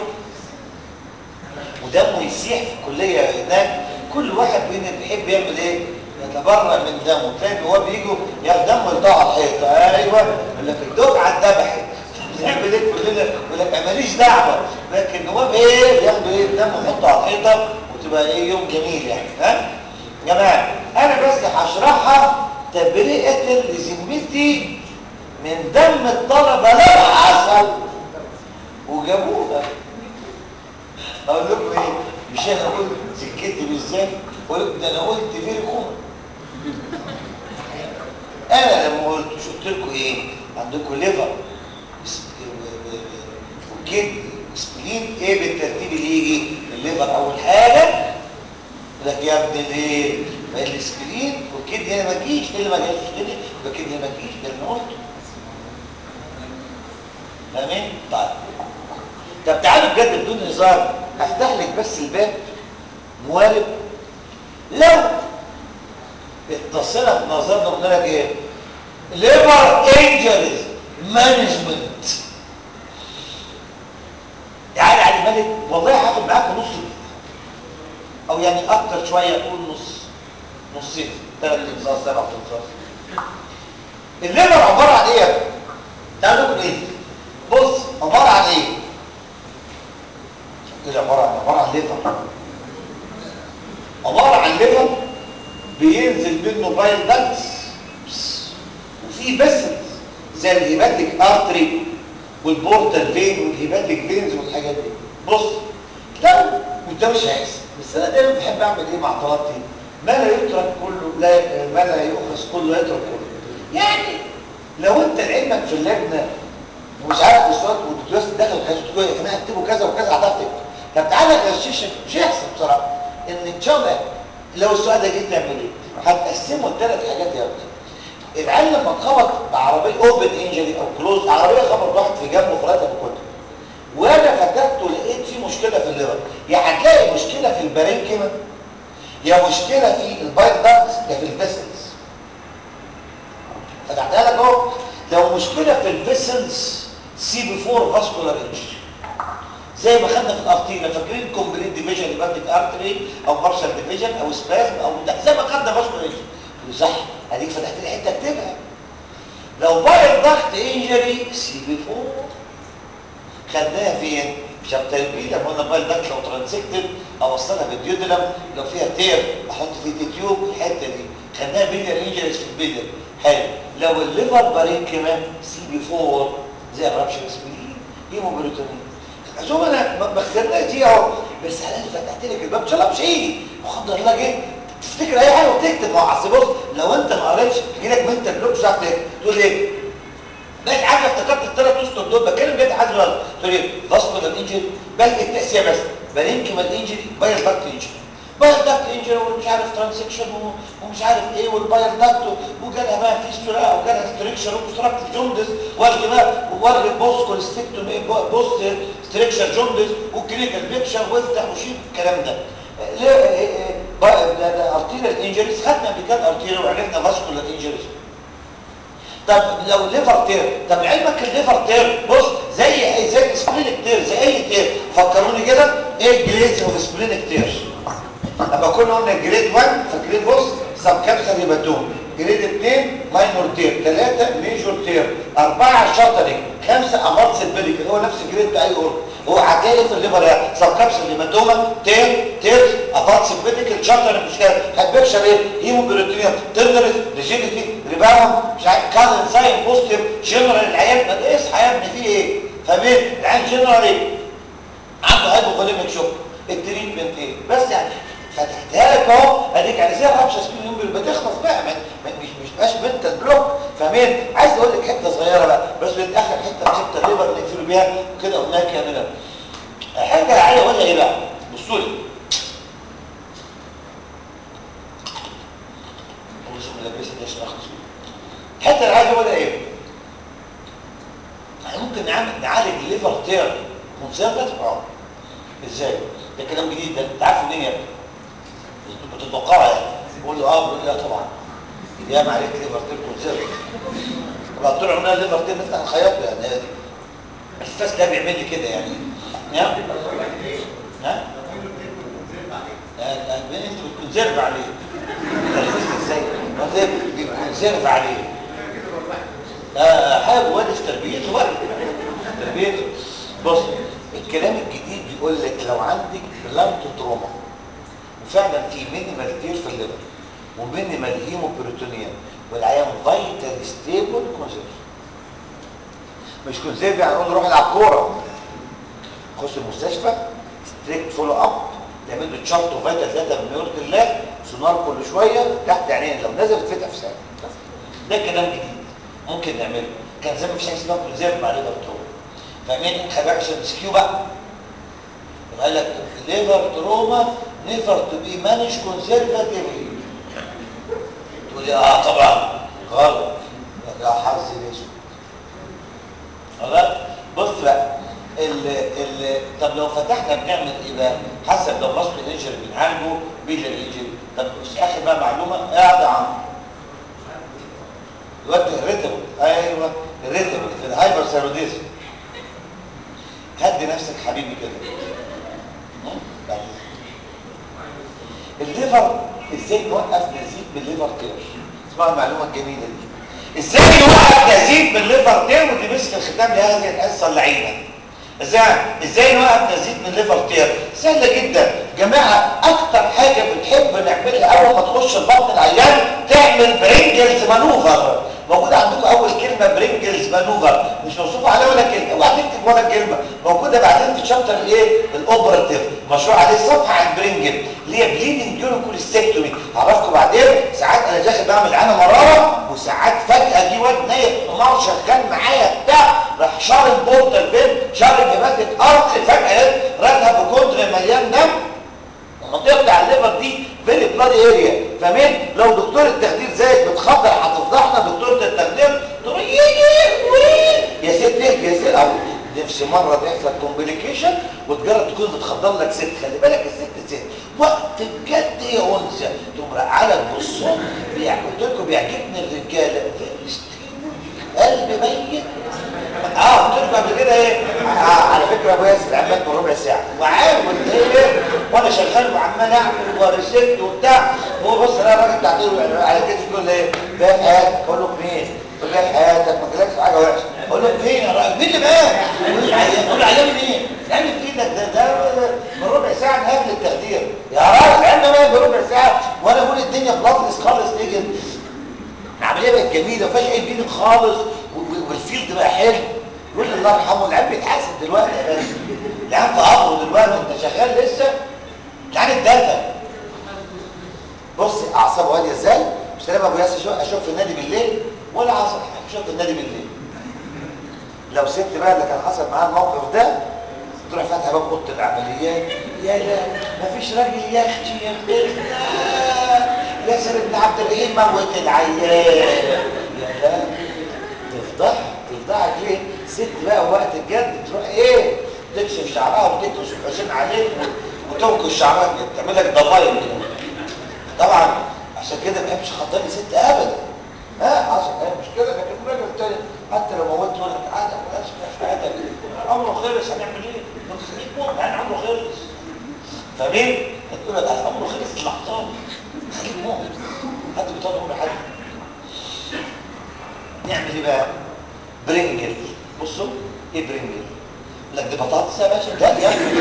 ودمه يسيح في الكلية هناك كل واحد فينا بيحب يعمل ايه يتبرع من دمه تلاقي هو بيجوا ياخد دمه يقطع على الحيطه ايوه يقول لك الدفعه اتذبحت نعمل ايه كلنا يقول لك أنا ماليش دعوه لكن هو ايه بياخدوا ايه الدم يحطه على الحيطه وتبقى ايه يوم جميل يعني ها يا جماعه انا بس هشرحها تبرئه لذمتي من دم الطلبة لا حصل وجابوها اقول لكم ايه مش انا قلت سكتي بالذات قلت ده انا قلت فيري كوم انا لما قلت مش قلت لكم ايه عندكم ليفر وكدني سبلين ايه بالترتيب اللي يجي الليفر اول حاجه لك يا ابني ليه ما السبلين والكدني هنا ما تجيش ايه اللي ما جاش كده والكدني ما تجيش ده اللي قلته فاهمين؟ طيب طب تعالوا بجد بدون هزار افتح لك بس الباب موالب لو اتصلنا بنظرنا وقلنا لك ايه؟ ليبر انجريز مانجمنت تعالى علي مالك والله هاخد معاك نص او يعني اكتر شويه اقول نص نصين ثلاث انصاص سبع انصاص الليبر عباره عن ايه يا ابني؟ تعالوا لكم ايه؟ بص عبارة عن ايه كده عبارة عن عبارة عن ليفر عبارة عن ليفر بينزل منه بايل داكتس وفي بسل زي الهيباتيك ارتري والبورتال فين والهيباتيك فينز والحاجات دي بص لو وده مش هيحصل بس انا دايما بحب اعمل ايه مع طلبتي ما لا يترك كله لا ما لا يؤخذ كله يترك كله يعني لو انت لعلمك في اللجنه ومش عارف السؤال والدكتور داخل الخيط تقول يا جماعه اكتبوا كذا وكذا هتعرف تكتب طب تعالى غششك مش هيحصل بصراحه ان ان شاء الله لو السؤال ده جه تعمل ايه؟ هتقسمه لثلاث حاجات يا ابني العيال لما اتخبط بعربيه اوبن انجري او كلوز عربيه خبط واحد في جنبه فراتها بكتب وانا فتحته لقيت في مشكله في الليفر يا هتلاقي مشكله في البارينكيما يا مشكله في البايت داكتس يا في الفيسلز فتحتها لك اهو لو مشكله في الفيسلز سي بي 4 فاسكولار انجري زي ما خدنا في الارتيريا فاكرين كومبليت ديفيجن هيباتيك ارتري او بارشال ديفيجن او سبازم او زي ما خدنا فاسكولار انجري صح اديك فتحت لي حته اكتبها لو بايل ضغط انجري سي بي 4 خدناها فين شابتر بي لما قلنا بايل ضغط لو ترانسكتد اوصلها بالديودلم لو فيها تير احط فيه تيوب الحته دي خدناها بيلير انجريز في البيلير حلو لو الليفر بارين كمان سي بي 4 زي الرابشن اسبلين هيموبروتونين شوف انا ما خدناش دي اهو بس انا فتحت لك الباب ان شاء الله مش هيجي وقدر الله جه تفتكر اي حاجه وتكتب ما اصل بص لو انت ما قريتش يجي لك منتج بلوك مش هتعرف تكتب تقول ايه بقت حاجه افتكرت الثلاث اسطر دول بتكلم جد حاجه غلط تقول ايه فاسكولار انجري بقى التقسيم بس بارينكيمال انجري بايل داكت انجري بايل داكت انجري ومش عارف ترانسكشن ومش عارف ايه والبايل داكت وجالها بقى فيستولا او جالها ستريكشر وكستراكتيف جوندس والغي بقى والغي بوست كولستيكتوم بوست ستريكشر جوندس والكلينيكال بيكشر وافتح وشيل الكلام ده ده ارتيريال انجريز خدنا قبل كده ارتيريال وعرفنا فاسكولار انجريز طب لو ليفر تير طب علمك الليفر تير بص زي زي سبلينك تير زي اي تير فكروني كده ايه جريدز اوف سبلينك تير لما كنا قلنا جريد 1 فجريد بص سب كابسل هيباتوم جريد 2 ماينور تير 3 ميجور تير 4 شاترينج 5 افارس البريكل هو نفس الجريد بتاع اي اورد هو هتلاقي في الليفر يعني سب كابسل هيباتوما تير تير افارس البريكل شاترينج مش كده هتبكشر ايه هيمو بيروتينيوم تندرس ريجيديتي ريباوند مش عارف كارن ساين بوزيتيف جنرال العيان ما اصحى يا ابني في ايه فاهمين العيان جنرال ايه عنده هايبوفوليميك شوك التريتمنت ايه بس يعني فتحتها لك اهو اديك يعني زي الرابشه سكين يوم بتخلص بقى ما ما- مش مش بقاش بنت بلوك فاهمين عايز اقول لك حته صغيره بقى بس في اخر حته في حته الليفر نقفل بيها كده قلناها كامله حاجه عايز اقولها ايه بقى بصوا لي بص ملبسك ليش اخلص الحته اللي عايز اقولها ايه يعني ممكن نعمل نعالج الليفر تير كونسيرفاتيف اه ازاي ده كلام جديد ده انت عارفه منين يا ابني بتتوقعها يعني بقول له اه بيقول لي لا طبعا يا ما عليك ليفر تير كونسيرفاتيف طبعا طول عمرنا الليفر تير نفتح نخيط له يعني هي دي الفاس ده بيعمل لي كده يعني ها ها ها انت بتكونسيرف عليه تلفزت ازاي ما ده بيكونسيرف عليه آه حاجه وادي في تربيته بقى تربيته بص الكلام الجديد بيقول لك لو عندك بلانت تروما وفعلا في مينيمال تير في الليفر ومينيمال هيموبروتونيا والعيان فايتال ستيبل كونسيرف مش كونسيرف يعني نقول له روح العب كوره خش المستشفى ستريكت فولو اب تعمل له تشارت وفايتال 3 من يرضي الله سونار كل شويه تحت عينين لو نزل فتح في ساعه ده كلام جديد ممكن نعمله كان زمان مفيش حاجه اسمها كونسيرف مع ليفر تروما فاهمين خلي بالك عشان مسكيو بقى قال لك ليفر تروما نيفر تو بي مانج كونسيرفاتيفلي تقول لي اه طبعا غلط يا حظ الاسود خلاص بص بقى ال ال طب لو فتحنا بنعمل ايه بقى حسب لو ماسك الانجري بنعالجه بيجر انجري طب مش اخر بقى معلومه قاعد عم دلوقتي الريتم ايوه الريتم في الهايبر ثيروديزم هدي نفسك حبيبي كده م? يعني الليفر ازاي نوقف نزيف بالليفر تير اسمع المعلومه الجميله دي ازاي نوقف نزيف بالليفر تير ودي مسك الختام لهذه الحصه اللعينه ازاي ازاي نوقف نزيف من الليفر تير سهله جدا جماعه اكتر حاجه بنحب نعملها اول ما تخش البطن العيان تعمل برينجلز مانوفر موجود عندكم اول كلمه برينجلز مانوفر مش موصوف عليها ولا كلمه اوعى تكتب ولا كلمه موجوده بعدين في شابتر الايه الاوبراتيف مشروع عليه صفحه عن برينجل اللي هي بليدنج ديورنج كوليستكتومي هعرفكم بعدين ساعات انا داخل بعمل انا مراره وساعات فجاه جه واد نايم حمار شغال معايا بتاع راح شار البورتال فين شار الهباتيك ارتري فجاه راتها بكونتر مليان دم المنطقه بتاع الليفر دي فيري بلادي اريا فاهمين لو دكتور التخدير زيك بتخدر هتفضحنا دكتوره التخدير تقول يجي يا ست يا ست او نفس مره تحصل كومبليكيشن وتجرب تكون بتخدر لك ست خلي بالك الست ست وقت بجد يا انثى تقوم على بالصوت قلت لكم بيعجبني الرجاله قلب ميت اه قلت لكم قبل كده ايه آه على فكره ابو ياسر عملت ربع ساعه وعارف قلت ايه وانا شغال وعمال اعمل وريست وبتاع هو بص انا الراجل بتاع على كتفي يقول لي ايه باقي حياتك اقول له فين يقول لي حياتك ما جالكش حاجه وحشه اقول له فين يا راجل مين اللي بقى يقول لي عيان اقول له عيان منين يعني في ايدك ده ده من ربع ساعه نهايه التخدير يا راجل عندنا بقى بربع ساعه وانا بقول الدنيا بلطس خالص تيجي العمليه بقت جميله وفيهاش اي بيدنج خالص والفيلد بقى حلو يقول لي الله يرحمه العيال بيتحاسب دلوقتي يا باشا العيال في قبره دلوقتي انت شغال لسه العيال اتدفن بص اعصابه هاديه ازاي مش لما ابو ياسر اشوف اشوف في النادي بالليل ولا حصل حاجه اشوف في النادي بالليل لو ست بقى اللي كان حصل معاه الموقف ده تروح فاتحه باب اوضه العمليات يا لا مفيش راجل يختي يخبرنا ياسر ابن عبد الرحيم موت العيان يا لا تفضحك تفضحك ليه ست بقى وقت الجد تروح ايه تكشف شعرها وتكشف الحسين عليك وتنكش شعرها تعمل لك ضفاير كده طبعا عشان كده ما بحبش خطاني ست ابدا ها حصل ايه مشكله لكن الراجل التاني حتى لو موت يقول لك عادي ما بقاش في حياتك امره خلص هنعمل ايه؟ ما تخليك موت يعني امره خلص فمين؟ تقول لك على امره خلص لحظات خليك موت حد بيطلع عمر حد نعمل ايه بقى؟ برنجل بصوا ايه برنجل؟ لك دي بطاطس يا باشا لا يا اخي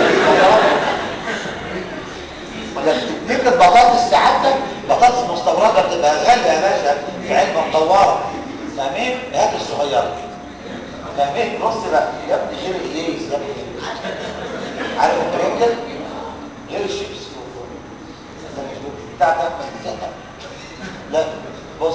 لك نكتب بطاطس سعادتك بطاطس مستورده بتبقى غاليه يا باشا في علبه مدوره فاهمين؟ هات الصغيره فاهمين؟ بص بقى يا ابني غير الليز يا ابني عارف البرنجل؟ غير الشيبس بتاع ده لا بص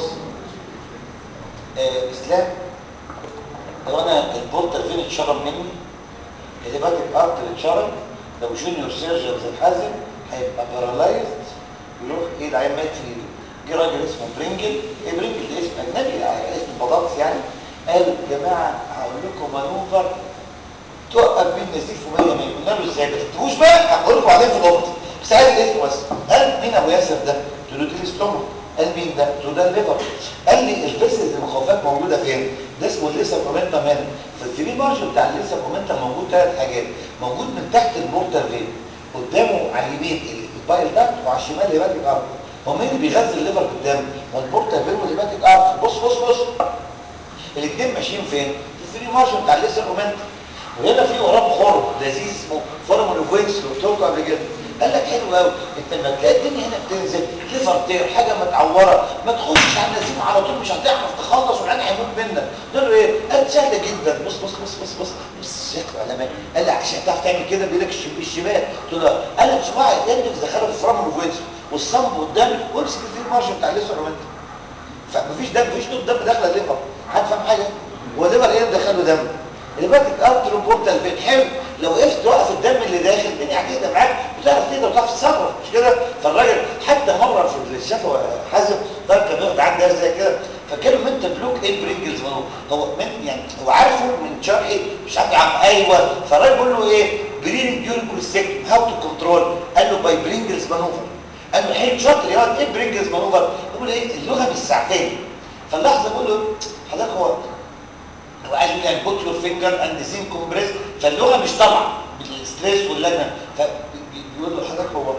آه اسلام لو انا البولتر فين اتشرب مني الهيباتيك ارتر اتشرب لو جونيور سيرجن زي الحازم هيبقى بارالايزد يروح ايه العيان مات في ايده جه راجل اسمه برينجل ايه برينجل ده اسم اجنبي يعني اسم بطاطس يعني قال يا جماعه هقول لكم مانوفر توقف بين نزيف ومية مية قلنا له ازاي ما تكتبوش بقى هقول لكم عليه في الاوضه بس عايز اسمه بس قال مين ابو ياسر ده؟ قلت له دي الاستومك قال مين ده؟ قلت له ده الليفر قال لي الفيسز المخاوفات موجوده فين؟ ده اسمه الليسر مومنتم هنا في الثري مارجن بتاع الليسر مومنتم موجود ثلاث حاجات موجود من تحت البورتال فين قدامه على اليمين البايل داكت وعلى الشمال الهيباتيك ارتر هو مين اللي بيغذي الليفر قدام؟ هو البورتال فين والهيباتيك ارتر بص بص بص الاثنين ماشيين فين؟ في الثري مارجن بتاع الليسر مومنتم وهنا في وراه خرم لذيذ اسمه فورمول اوفينس اللي قلت لكم قبل كده قال لك حلو قوي انت لما تلاقي الدنيا هنا بتنزل ليفر تير حاجه متعوره ما تخشش على النزيف على طول مش هتعرف تخلص والعين هيموت منك قلت له ايه؟ قال سهله جدا بص بص بص بص بص بص شكله علماء قال لي عشان تعرف تعمل كده بيقول لك الشمال قلت له قال لك مش واحد يندكس دخله في فورمول اوفينس والصمب قدامك وامسك في المارجن بتاع الليفر وانت فمفيش دم مفيش نقطه دم داخله الليفر حد فاهم حاجه؟ هو الليفر ايه اللي دخله دم؟ الهيباتيك ارتر بورتال فين حلو لو وقفت توقف الدم اللي داخل الدنيا هتهدى معاك وتعرف تقدر وتعرف تتصرف مش كده فالراجل حتى مره في الشفا حازم طيب كان بياخد عنده زي كده فكانوا من بلوك ايه برينجلز هو من يعني هو عارفه من شرحي مش عارف عم ايوه فالراجل بيقول له ايه برينج ديورنج كوليستيك هاو تو كنترول قال له باي برينجلز مانوفر قال له حلو شاطر يا واد ايه برينجلز مانوفر يقول ايه اللغه مش ساعتين فاللحظه بيقول له حضرتك هو وقال لي يعني بوت يور فينجر اند سين كومبريس فاللغه مش طالعه بالستريس واللجنه فبيقول له حضرتك هو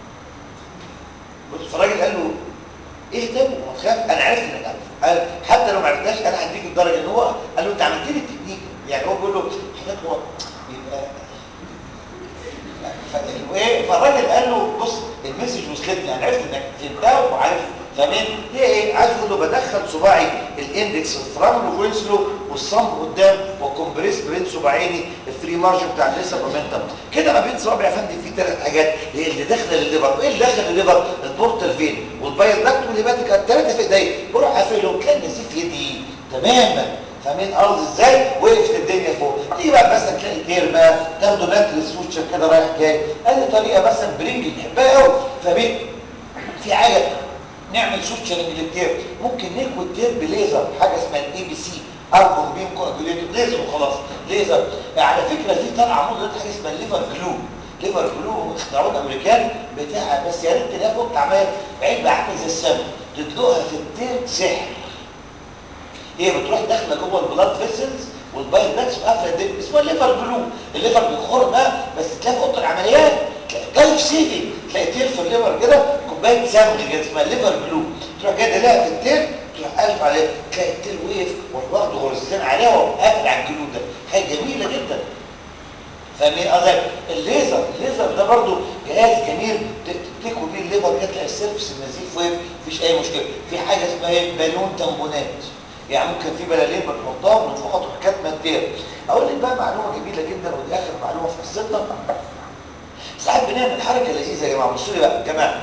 بص فالراجل قال له اهدى وما تخاف انا عرفت انك عارف قال حتى لو ما عرفتهاش انا هديك الدرجه ان هو قال له انت عملت لي التكنيك يعني هو بيقول له حضرتك هو يبقى ايه فالراجل قال له بص المسج وصلتني انا عرفت انك فهمتها وعارف فاهمين هي ايه عايز اقول له بدخل صباعي الاندكس الفرامل وفوينسلو والصمب قدام والكومبريس بين صباعيني الفري مارجن بتاع الليسر مومنتم كده ما بين صوابعي يا فندم في ثلاث حاجات هي اللي داخله للليفر وايه اللي داخل للليفر البورتال فين والبايل داكت والهيباتيك الثلاثه في ايديا بروح قافلهم تلاقي النزيف في يدي تماما فاهمين ارض ازاي وقفت الدنيا فوق تيجي بقى بس تلاقي تير بقى تاخده ناتل سوتشر كده رايح جاي ادي طريقه بس برنج نحبها قوي فاهمين في حاجه نعمل سوتشرنج للتير ممكن نكوي التير بليزر حاجه اسمها الاي بي سي ارجون بيم كواجوليتور ليزر وخلاص ليزر على فكره في طالعه موضه حاجه اسمها الليفر جلو ليفر جلو اختراعون امريكان بتاع بس يا ريت تلاقيها فوق عمال علبه عامله زي السم تدلقها في التير سحر هي بتروح داخله جوه البلاد فيسلز والبايل داكس قافله الدم اسمها الليفر جلو الليفر بيخر بقى بس تلاقي في اوضه العمليات لايف سيفنج تلاقي تير في الليفر كده كوبايه سمغ كده اسمها الليفر جلو تروح جايه تلاقيها في التير تروح قالف عليها تلاقي التير وقف وراح واخده غرزتين عليها وقافل على الجلو ده حاجه جميله جدا فاهمين قصدي الليزر الليزر ده برضو جهاز جميل تكوي بيه الليفر كده تلاقي السيرفس النزيف وقف مفيش اي مشكله في حاجه اسمها ايه بالون تامبونات يعني ممكن في بلالين بنحطها ونفخها تروح كاتمه التير اقول لك بقى معلومه جميله جدا ودي اخر معلومه في قصتنا ساعات بنعمل حركه لذيذه يا جماعه بصوا لي بقى يا جماعه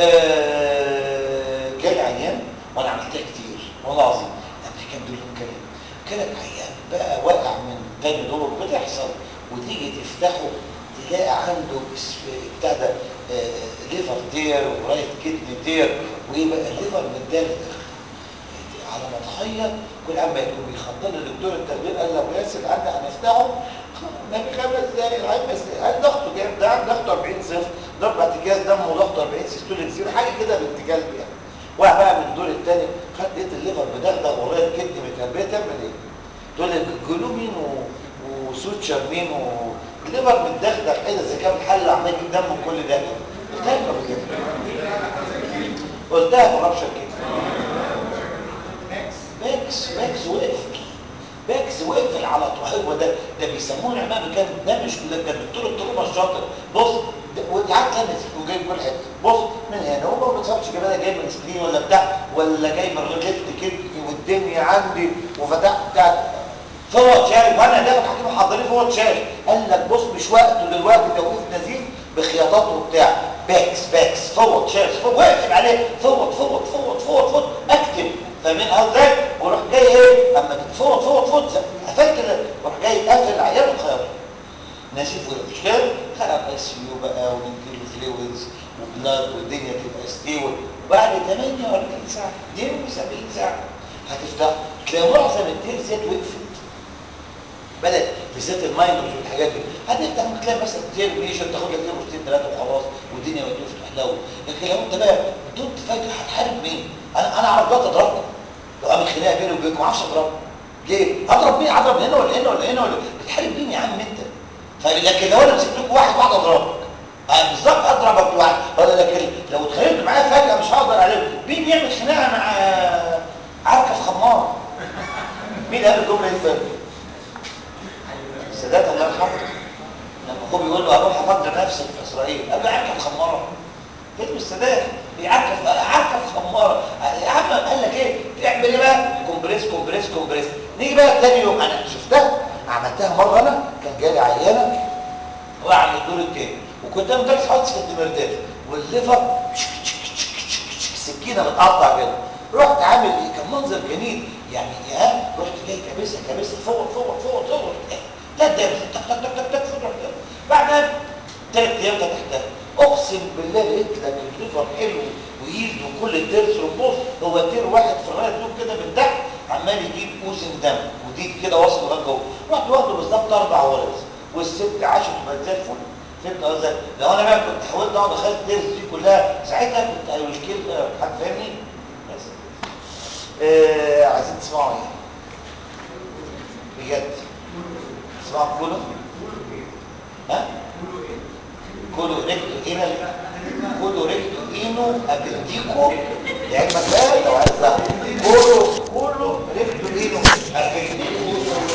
آه جالي عيان وانا عملتها كتير والله العظيم الامريكان دول لهم كلام كلام عيان بقى واقع من تاني دور بتحصل وتيجي تفتحه تلاقي عنده بتاع ده آه ليفر تير ورايت كدني تير وايه بقى الليفر متدلدل على ما تخيط كل عم يكون بيخضر لدكتور التخدير قال له ياسر عندي هنفتحه نبي خمس دقايق العين بس قال ضغطه جامد ده ضغطه 40 صفر ضرب اعتكاز دمه وضغطه 40 سيستوليك زيرو حاجه كده بنت كلب يعني واحد بقى من الدور الثاني خد لقيت الليفر بدغدغ ورايا الكدني متربيه تعمل ايه؟ تقول لك جلومين و... وسوتشر مين والليفر متدغدغ ايه ده اذا كان الحل عمال يجيب دم من كل ده قلت لها قبل كده قلتها في ربشه كده باكس باكس وقف باكس وقف على طول هو ده ده بيسموه العلماء كان ده مش ده كان دكتور الطلبه الشاطر بص وقعدت تلمس وجايب كل حته بص من هنا هو ما بتصابش كده انا جاي من سكرين ولا بتاع ولا جاي من ليفت كدني والدنيا عندي وفتحت بتاع فوت شاري وانا ده الحكيم حضرني فوت شاري قال لك بص مش وقته دلوقتي توقيف نزيف بخياطات وبتاع باكس باكس فوت شاري فوت واقف عليه فوت فوت فوت فوت فوت اكتب فاهمين قصدي وروح جاي ايه اما تتفوت فوت فوت قفلت كده وروح جاي قافل العيال وخياطه نزيف مش كده خلق اس يو بقى ونديله فلويدز وبلاد والدنيا تبقى ستيبل وبعد 48 ساعه 72 ساعه هتفتح تلاقي معظم التيرزات وقفت بدات بالذات الماينرز والحاجات دي هتفتح ممكن تلاقي مثلا تيرميشن تاخد لك تيرموستين ثلاثه وخلاص والدنيا ما تفتح لو لكن لو انت بقى بدون فجاه هتحارب مين؟ انا انا اعرف دلوقتي اضربكم لو قامت خناقه بيني وبينكم ما اعرفش اضربكم ليه؟ اضرب مين؟ اضرب هنا ولا هنا ولا هنا ولا بتحارب مين يا عم انت؟ لكن لو انا مسكت لكم واحد واحد اضربك آه بالظبط اضربك واحد ولا لكن لو اتخانقت معايا فجاه مش هقدر عليكم مين يعمل خناقه مع عركه في خمار مين قال الجمله دي فاتت السادات الله يرحمه لما اخوه بيقول له اروح افجر نفسك في اسرائيل قال له عركه في خماره فيلم السادات بيعركف عركه في خماره يا عم قال لك ايه تعمل ايه بقى كومبريس كومبريس كومبريس نيجي بقى تاني يوم انا شفتها عملتها مره انا كان جالي عيانه واعمل الدور التاني وكنت انا مدرس حاطط في الدمردات والليفر سكينه متقطع كده رحت عامل ايه كان منظر جميل يعني يا رحت جاي كابسها كابسها فوق فوق فوق فوق لا ده تك تك تك تك تك فوق بعدها ثلاث ايام فتحتها اقسم بالله لقيت لك الليفر حلو ويلد وكل الترس ربوص هو تير واحد في الرايه دوب كده من تحت عمال يجيب اوزن دم ودي كده واصل لغايه جوه رحت واخده بالظبط اربع ورث والست عاشت وبقت زي الفل فهمت قصدي لو انا بقى كنت حاولت اقعد اخلي الترس دي كلها ساعتها كنت اي كيل حد فاهمني بس آه عايزين تسمعوا ايه بجد تسمعوا كله ها كله ريكتو اينا كله ريكتو اينو ابديكو يعجبك بقى لو عايز كله كله ريكتو اينو ابديكو